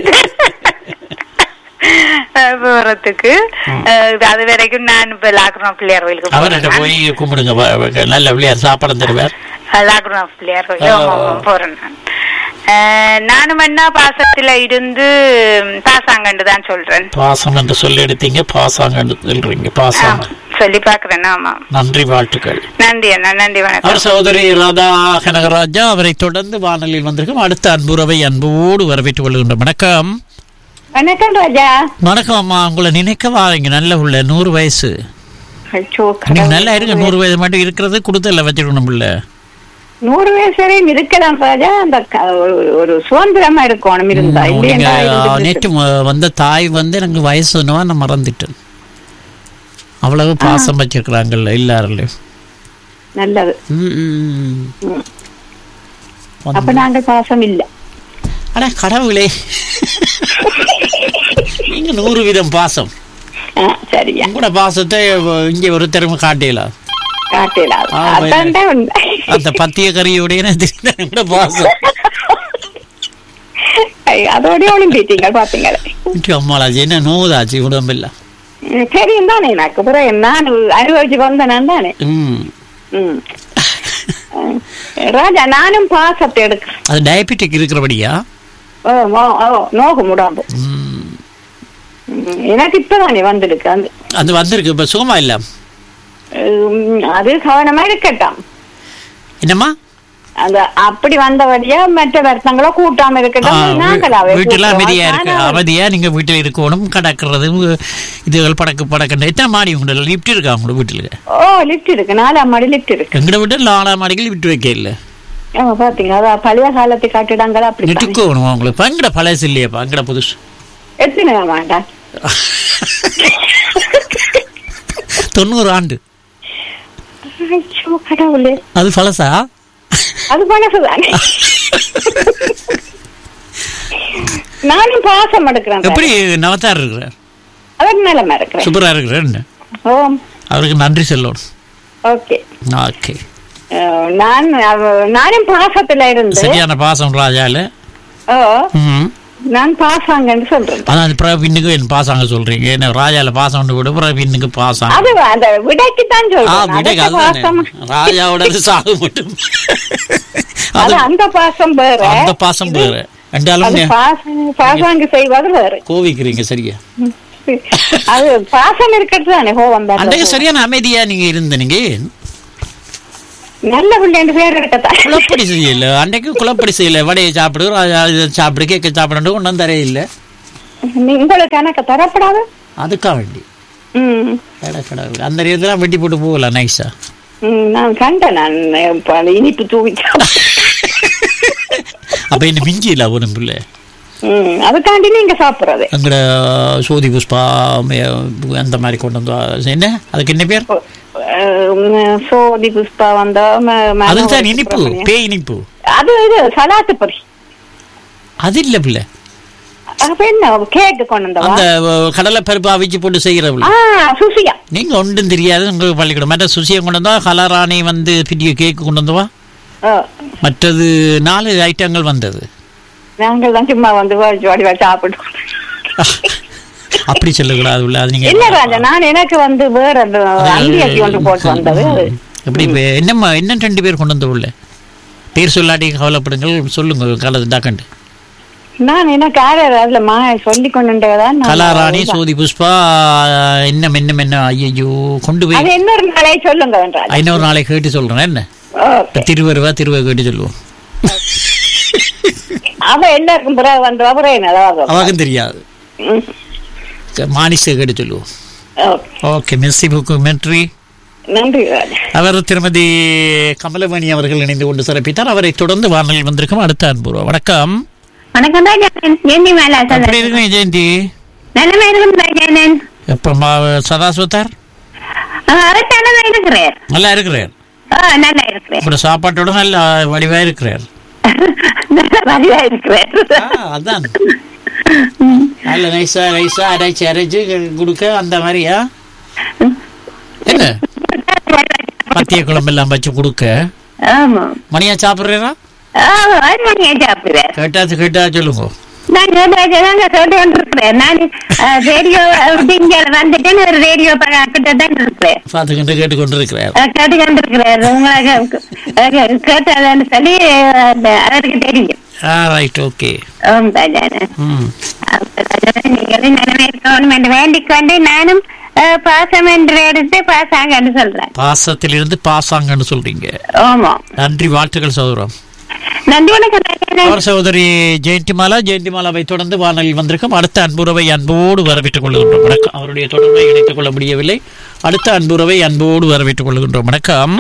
S4: போறதுக்கு அஹ், அது வரைக்கும் நான் இப்ப லாக்டவுன் பிள்ளையார் கோயிலுக்கு
S1: அவர்கிட்ட
S4: போறேன்
S1: போய் கும்பிடுங்க வ- வ- நல்ல பிள்ளையார் சாப்பாடு தருவார்
S4: லாக்டவுன் பிள்ளையார் கோயில் ஆமா, ஆமா, போறேன் நான் அஹ், நானும் அண்ணா பாசத்துல இருந்து பாசாங்கண்டு தான் சொல்றேன்
S1: பாசம் என்று சொல்லி எடுத்தீங்க பாசாங்க சொல்றீங்க பாசம்
S4: சொல்லி பாக்குறேன் ஆமா
S1: நன்றி வாழ்த்துக்கள்
S4: நன்றி அண்ணா நன்றி வணக்கம்
S1: அவர் சகோதரி ராதா கனகராஜா அவரை தொடர்ந்து வானொலியில் வந்திருக்கும் அடுத்த அன்புறவை அன்போடு வரவேற்றுக் கொள்கின்றோம் வணக்கம்
S5: வணக்கம் ராஜா
S1: வணக்கம் அம்மா உங்களை நினைக்க வாங்க நல்ல உள்ள நூறு வயசு
S5: ஐயோ,
S1: நீங்க நல்லா இருங்க நூறு வயசு மட்டும் இருக்கிறது கொடுத்தல வச்சுக்கணும் இல்ல
S5: நூறு வயசு வரையும் இருக்கலாம் ராஜா அந்த க- ஒரு- ஒரு சுதந்திரமா இருக்கணும் இருந்தா
S1: நீங்க
S5: இல்லையா
S1: ஆ, நேற்று வ- வந்த தாய் வந்து எனக்கு வயசு சொன்னவா நான் மறந்துட்டேன் அவ்வளவு பாசம் வச்சிருக்கிறாங்கல்ல எல்லாருலயும்
S5: நல்லது
S1: ம், ம், ம்.
S5: அப்ப நாங்க பாசம் இல்ல
S1: அட கடவுளே நீங்க நூறு வீதம் பாசம்
S5: ஆ, சரியா
S1: உங்களோட பாசத்தை இங்க ஒரு திறமை காட்டலாம்
S5: காட்டலாம்
S1: ஆ,
S5: அதான்டா உண்மை
S1: அந்த பத்திய கறியோடைய கூட பாசம்
S5: ஐ, அதோடய ஒளிம்பிட்டீங்க பாத்தீங்களே
S1: அம்மாளாச்சு என்ன நோதாச்சு உடம்பெல்லாம்
S5: ம், தெரியும் தானே எனக்கு பிறகு நான் அனுபவிச்சு வந்தேன் தானே
S1: ம்
S5: ம். ம். ராஜா நானும் பாசத்தை எடுக்கிறேன்
S1: அது டயபெட்டிக் இருக்கிறபடியா
S5: ஓ ஓ, ஓ நோக்கு முடாம்பு
S1: ம்.
S5: ம், எனக்கு இப்பதானே வந்திருக்கு அந்த
S1: அது வந்திருக்கு இப்ப சுகமா இல்ல
S5: ம், அது கவனமா இருக்கட்டும்
S1: என்னம்மா
S5: அந்த அப்படி வந்தபடியா மற்ற வருத்தங்களோ கூட்டாம
S1: ஆ,
S5: இருக்கட்டும்
S1: வீ-
S5: நாங்களாவே
S1: வீட்டுல
S5: கூட்டுவோம்.
S1: அமைதியா இருக்கு
S5: ஆனா,
S1: அமைதியா நீங்க வீட்டுல இருக்கணும் கடக்கிறது இதுகள் படக்கு படக்கு எத்தனை மாடி உங்களோட லிஃப்ட் இருக்கா உங்களோட வீட்டுல
S5: ஓ லிஃப்ட் இருக்கு நாலாம் மாடி லிஃப்ட் இருக்கு
S1: எங்கட வீட்டு நாலாம் மாடிகள் விட்டு வைக்க இல்ல
S5: ஆமா பாத்தீங்க அதான் பழைய காலத்து கட்டிடங்கள் அப்படி
S1: நெட்டுக்கு வேணும் உங்களுக்கு பங்கட பழசு இல்லையாப்பா அங்கட புதுசு
S5: எத்தனை வேண்டாம்
S1: தொண்ணூறு ஆண்டு
S5: ஐயோ கடவுளே
S1: அது பழசா
S5: அது பழசுதானே நானும் பாசம் எடுக்கிறேன்
S1: எப்படி நவத்தார் இருக்கிறார்
S5: அவர் நிலைமை இருக்கிறேன்
S1: சூப்பரா இருக்கிறார்
S5: ஓ
S1: அவருக்கு நன்றி சொல்லணும்
S5: ஓகே
S1: ஓகே
S5: நான் அவ- நானும் பாசத்துல இருந்து
S1: சரியான பாசம் ராஜால
S5: ஓ
S1: ம்
S5: நான் பாசாங்கன்னு சொல்றேன்
S1: அதான் பிறகு பின்னுக்கு என் பாசாங்க சொல்றீங்க என்ன ராஜால பாசம் கூட பிறகு பின்னுக்கு பாசம்
S5: அது அந்த விடைக்கு தான்
S1: ஆ
S5: சொல்றேன்
S1: விடக்கு
S5: அதுக்கு பாசம்
S1: அதுதானே ராஜாவோட சாகு மட்டும்
S5: அது
S1: அது
S5: அந்த பாசம் வேற
S1: அந்த பாசம் வேறு ரெண்டாலும்
S5: அது பாசம் பாசாங்கு செய்வது வேற
S1: கோவிக்கிறீங்க சரியா
S5: அது பாசம் இருக்கிறது தானே கோவம்
S1: அன்றைக்கு
S5: தான்
S1: சரியான அமைதியா நீங்க இருந்த நீங்க
S5: நல்ல பிள்ளைண்டு பேர் இருக்கத்தான்
S1: குழப்படி செய்யல அன்றைக்கு குழப்படி செய்யல வடையை சாப்பிடு ராஜா இதை சாப்பிடு கேக்க சாப்பிடு ஒன்றும் தரே இல்லை
S5: உங்களுக்கு எனக்கு தரப்படாது
S1: அதுக்கா வேண்டி
S5: ம்
S1: எட கடவுள் அந்த இதெல்லாம் வெட்டி போட்டு போகலாம் நைஸா
S5: ம், நான் கண்டேன் நான் இப்ப அந்த இனிப்பு தூவிட்டேன்
S1: அப்ப என்ன மிஞ்சி இல்லை ஒரு பிள்ளை
S5: ம் அதுக்காண்டி நீங்க சாப்பிடுறது
S1: அங்கட சோதி புஷ்பா மே- அந்த மாதிரி கொண்டு வந்து என்ன அதுக்கு என்ன பேர்
S5: அஹ், சோதி புஷ்பா வந்தா ம- மனோ
S1: அதுக்கு தான் இனிப்பு
S5: சுப்பிரமணியம்.
S1: பேய் இனிப்பு
S5: அது இது சலாத்து பொரி
S1: அது இல்ல பிள்ளை
S5: அப்ப என்ன கேக்கு கொண்டு வந்தவா
S1: அந்த அஹ், கடலை பருப்பு அவிச்சு போட்டு செய்யற பிள்ளை
S5: ஆ சுசியா
S1: நீங்க ஒன்றும் தெரியாது உங்களுக்கு பள்ளிக்கூடம் மற்ற சுசியை கொண்டு வந்தா கலராணி வந்து பெரிய கேக்கு கொண்டு வந்தவா
S5: ஆ,
S1: மற்றது நாலு ஐட்டங்கள் வந்தது
S5: நாங்கள் தான் சும்மா வந்து வாடி வாடி வாடி சாப்பிட்டோம்
S1: அப்படி சொல்லக்கூடாது உள்ள அது
S5: இல்ல
S1: நீங்க
S5: ராஜா நான் எனக்கு வந்து வேற அந்த அங்கி ஒன்று போட்டு வந்தது அது
S1: எப்படி இப்ப என்னம்மா என்ன ரெண்டு பேர் கொண்டு வந்த உள்ள பேர் சொல்லாட்டி கவலைப்படுங்கள் சொல்லுங்க கலது டாக்கண்டு
S5: நான் எனக்கு யார் அதுல மா சொல்லி கொண்டுதான்
S1: கலாராணி சோதி புஷ்பா என்ன என்ன என்ன ஐயோ கொண்டு போய்
S5: அது இன்னொரு நாளே சொல்லுங்க ராஜா
S1: ஐநூறு நாளை கேட்டு சொல்றேன் என்ன
S5: ஓகே
S1: திருவருவா திருவ கேட்டு சொல்லுவோம்
S5: அவ எல்லாருக்கும் பிறகு வந்து அப்புறம் என்னதான்
S1: அவக்கும் தெரியாது மானிச கேட்டு சொல்லுவோம்
S5: ஓகே
S1: ஓகே மெஸ்ஸி புக்கு மெட்ரி
S5: நன்றி ராஜா
S1: அவர் திருமதி கமலமணி அவர்கள் இணைந்து கொண்டு சிறப்பித்தார் அவரை தொடர்ந்து வானொலியில் வந்திருக்கும் அடுத்த அன்புருவா வணக்கம்
S4: வணக்கம் தான் ஜெயந்தி மேலா
S1: எப்படி இருக்கீங்க ஜெயந்தி
S4: நல்லமா இருக்கும் ஜெயனன்
S1: எப்ப மா- சதாசிவத்தார்
S4: அவர் நல்லமா இருக்கிறார்
S1: நல்லா இருக்கிறார்
S4: ஆ, நல்லா இருக்கிறார்
S1: இப்படி சாப்பாட்டோட நல்ல வடிவா இருக்கிறார்
S4: நல்ல வலியா இருக்கிறார்
S1: ஆ, அதான் நல்ல நைஸா நைஸா அரைச்சு அரைச்சு கொடுக்க அந்த மாதிரியா என்ன மத்திய குழம்பு எல்லாம் வச்சு கொடுக்க
S4: ஆமா
S1: மணியா சாப்பிடுறா
S4: ஆமா அவர் மணியா சாப்பிடுறார்
S1: கேட்டாச்சு கேட்டா சொல்லுங்க
S4: நான் கேட்டாங்க கேட்டு கொண்டிருக்கிறேன் நான் ரேடியோ இங்க வந்துட்டேன்னு ஒரு ரேடியோ கிட்ட தான் இருக்கிறேன்
S1: பார்த்துக்கிட்டு கேட்டுக்கொண்டு இருக்கிறார்
S4: அஹ் கேட்டு கொண்டிருக்கிறார் உங்களுக்கு கேட்டதுன்னு சொல்லி அஹ் அவருக்கு தெரியும்
S1: ஆ ரைட் ஓகே
S4: ஓம் தாஜான
S1: ம்
S4: நீங்களும் நிலைமை இருக்கணும் என்று வேண்டிக் கொண்டு நானும் அஹ், பாசம் என்று எடுத்து பாசாங்கன்னு சொல்றேன்
S1: பாசத்திலிருந்து பாசாங்கன்னு சொல்றீங்க
S4: ஆமா
S1: நன்றி வாழ்த்துக்கள் சகோதரம்
S4: நன்றி வணக்கம் ராஜாண்ணா.
S1: அவர் சகோதரி ஜெயந்திமாலா ஜெயந்திமாலாவை தொடர்ந்து வானொலியில் வந்திருக்கும் அடுத்த அன்புறவை அன்போடு வரவேற்றுக் கொள்கின்றோம் வணக்கம் அவருடைய தொடர்பை இணைத்துக் கொள்ள முடியவில்லை அடுத்த அன்புறவை அன்போடு வரவேற்றுக் கொள்கின்றோம் வணக்கம்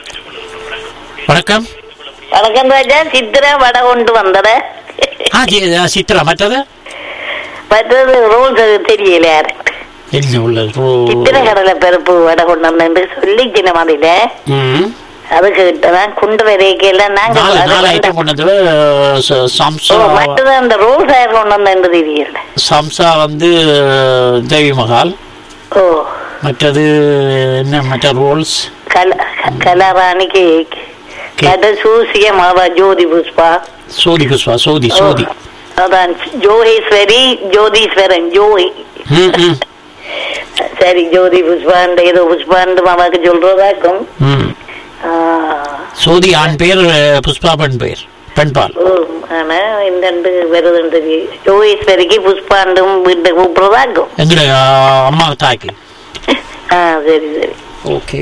S1: வணக்கம்
S2: வணக்கம் ராஜா சித்திரா வடை கொண்டு வந்தத
S1: ஆ ஜி- ஆ, சித்ரா மற்றது
S2: மற்றது ரூல்ஸ் தெரியல யாரு
S1: என்ன உள்ளது ஓ.
S2: சித்திர கடலை பருப்பு வடை கொண்டு வந்தேன்னு சொல்லி சின்ன மாதிரில
S1: ம்.
S2: அது கிட்டதான் குண்டு வரைக்கெல்லாம் நாங்க
S1: நாலு
S2: அது
S1: நாலு
S2: வந்து-
S1: ஐட்டம் கொண்டது ச-
S2: ஓ,
S1: சம்சா
S2: மட்டும்தான் அந்த ரூல்ஸ் ஆயிரம் கொண்டு வந்தேன்னு தெரியல
S1: சம்சா வந்து தேவி மகால்
S2: ஓ
S1: மற்றது என்ன மற்ற ரோல்ஸ்
S2: கல கலாராணி கேக் அது சூசிய மாவா ஜோதி புஷ்பா
S1: சோதி புஷ்பா சோதி சோதி
S2: அதான் ஜோகேஸ்வரி ஜோதீஸ்வரன் ஜோதி
S1: ம், ம்,
S2: சரி ஜோதி புஷ்பாண்டு ஏதோ புஷ்பாண்டு மாமாக்கு சொல்றதாக்கும்
S1: ம்.
S2: ஆ,
S1: சோதி ஆண் பேர் புஷ்பா பெண் பேர் பெண்பால்
S2: ஓ, ஆனா இந்த ரெண்டு வருதுன்னு தெரியும் ஜோகேஸ்வரிக்கு புஷ்பாண்டும் வீட்டை கூப்பிடுறதாக்கும்
S1: எங்கட அம்மா தாய்க்கு
S2: ஆ சரி சரி
S1: ஓகே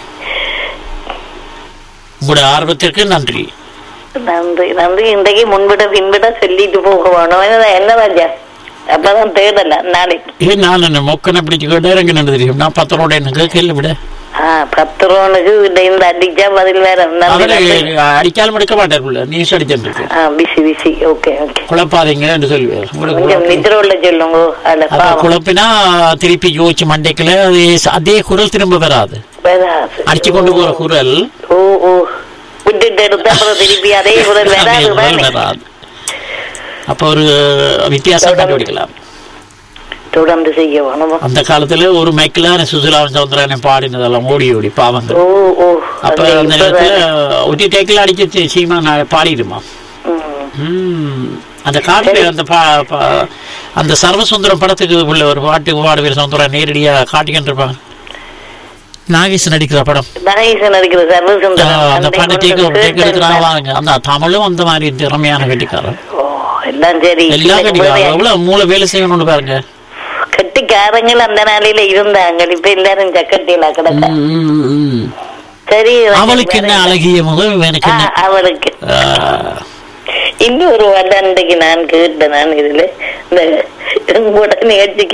S1: உங்களோட ஆர்வத்திற்கு நன்றி
S2: நன்றி நன்றி இன்றைக்கு முன்பிட பின்பிட சொல்லிட்டு போக வேணும் என்ன- என்ன ராஜா அப்பதான் தேடல நாளைக்கு
S1: ஏன் நான் என்ன மொக்கனை பிடிச்சு கேட்டா எனக்கு என்ன தெரியும் நான் பத்தரோட எனக்கு கேள்வி விட
S2: ஆ பத்து ரூபானுக்கு இந்த அடிச்சா பதில் வேற நன்றி,
S1: அவரை
S2: நன்றி.
S1: அடிக்காலும் எடுக்க மாட்டார் நியூஸ் அடிச்சுட்டு இருக்கு
S2: ஆ பிசி பிசி ஓகே ஓகே
S1: குழப்பாதீங்க என்று சொல்லுவார் உங்களுக்கு
S2: கொஞ்சம்
S1: குழப்பம்.
S2: நிதிரோல சொல்லுங்க அதுல
S1: அப்ப
S2: பாவம்
S1: குழப்பினா திருப்பி யோசிச்சு மண்டைக்குள்ள அதே- அதே குரல் திரும்ப வராது
S2: வராது.
S1: அடிச்சு கொண்டு போற குரல்
S2: ஓ ஓ விட்டுட்டு எடுத்து அப்புறம் திருப்பி அதே குரல்
S1: அதே
S2: வராது
S1: குரல்
S2: தானே
S1: வராது அப்ப ஒரு வித்தியாசம் கண்டுபிடிக்கலாம்
S2: தொடர்ந்து செய்ய வேணும்
S1: அந்த காலத்துல ஒரு மைக்கில் சுசிலாவன் சவுந்தரனை பாடினதெல்லாம் ஓடி ஓடி பாவங்கள்
S2: ஓ ஓ
S1: அப்ப
S2: அது
S1: அந்த
S2: இப்ப
S1: நேரத்துல
S2: வேற.
S1: ஒட்டி டேக்கில் அடிச்சு சீமா நான் பாடிடுமா
S2: ம்.
S1: ம். அந்த காட்டுல அந்த பா- பா- அந்த சர்வசுந்தரம் படத்துக்கு உள்ள ஒரு பாட்டு பாடுவீர் சவுந்தரம் நேரடியா காட்டிக்கிட்டு இருப்பாங்க நாகேஷ் நடிக்கிற படம்
S2: நகேசன் நடிக்கிற சர்வசுந்தரம்
S1: ஆஹ் அந்த
S2: அந்த
S1: பாட்டு டேக்
S2: குரல்
S1: டேக் எடுக்கிறாங்க
S2: கேட்டேன்.
S1: வாங்க அந்த தமிழும் அந்த மாதிரி திறமையான கட்டிக்காரன்
S2: ஓ எல்லாம் சரி
S1: எல்லாம் கட்டிக்காரன் எவ்வளவு மூளை வேலை செய்யணும்னு பாருங்க
S2: கட்டிக்காரங்கள் அந்த நாளையில இருந்தாங்க இப்ப எல்லாரும் சக்கட்டியில கிடக்க
S1: ம், ம், ம்.
S2: சரி
S1: அவளுக்கு என்ன அழகிய முகம் எனக்கு
S2: ஆ,
S1: என்ன
S2: அவளுக்கு
S1: ஆஹ்,
S2: இன்னொரு வடண்டைக்கு நான் கேட்டேன் நான் இதுல இந்த உங்களோட நிகழ்ச்சிக்கு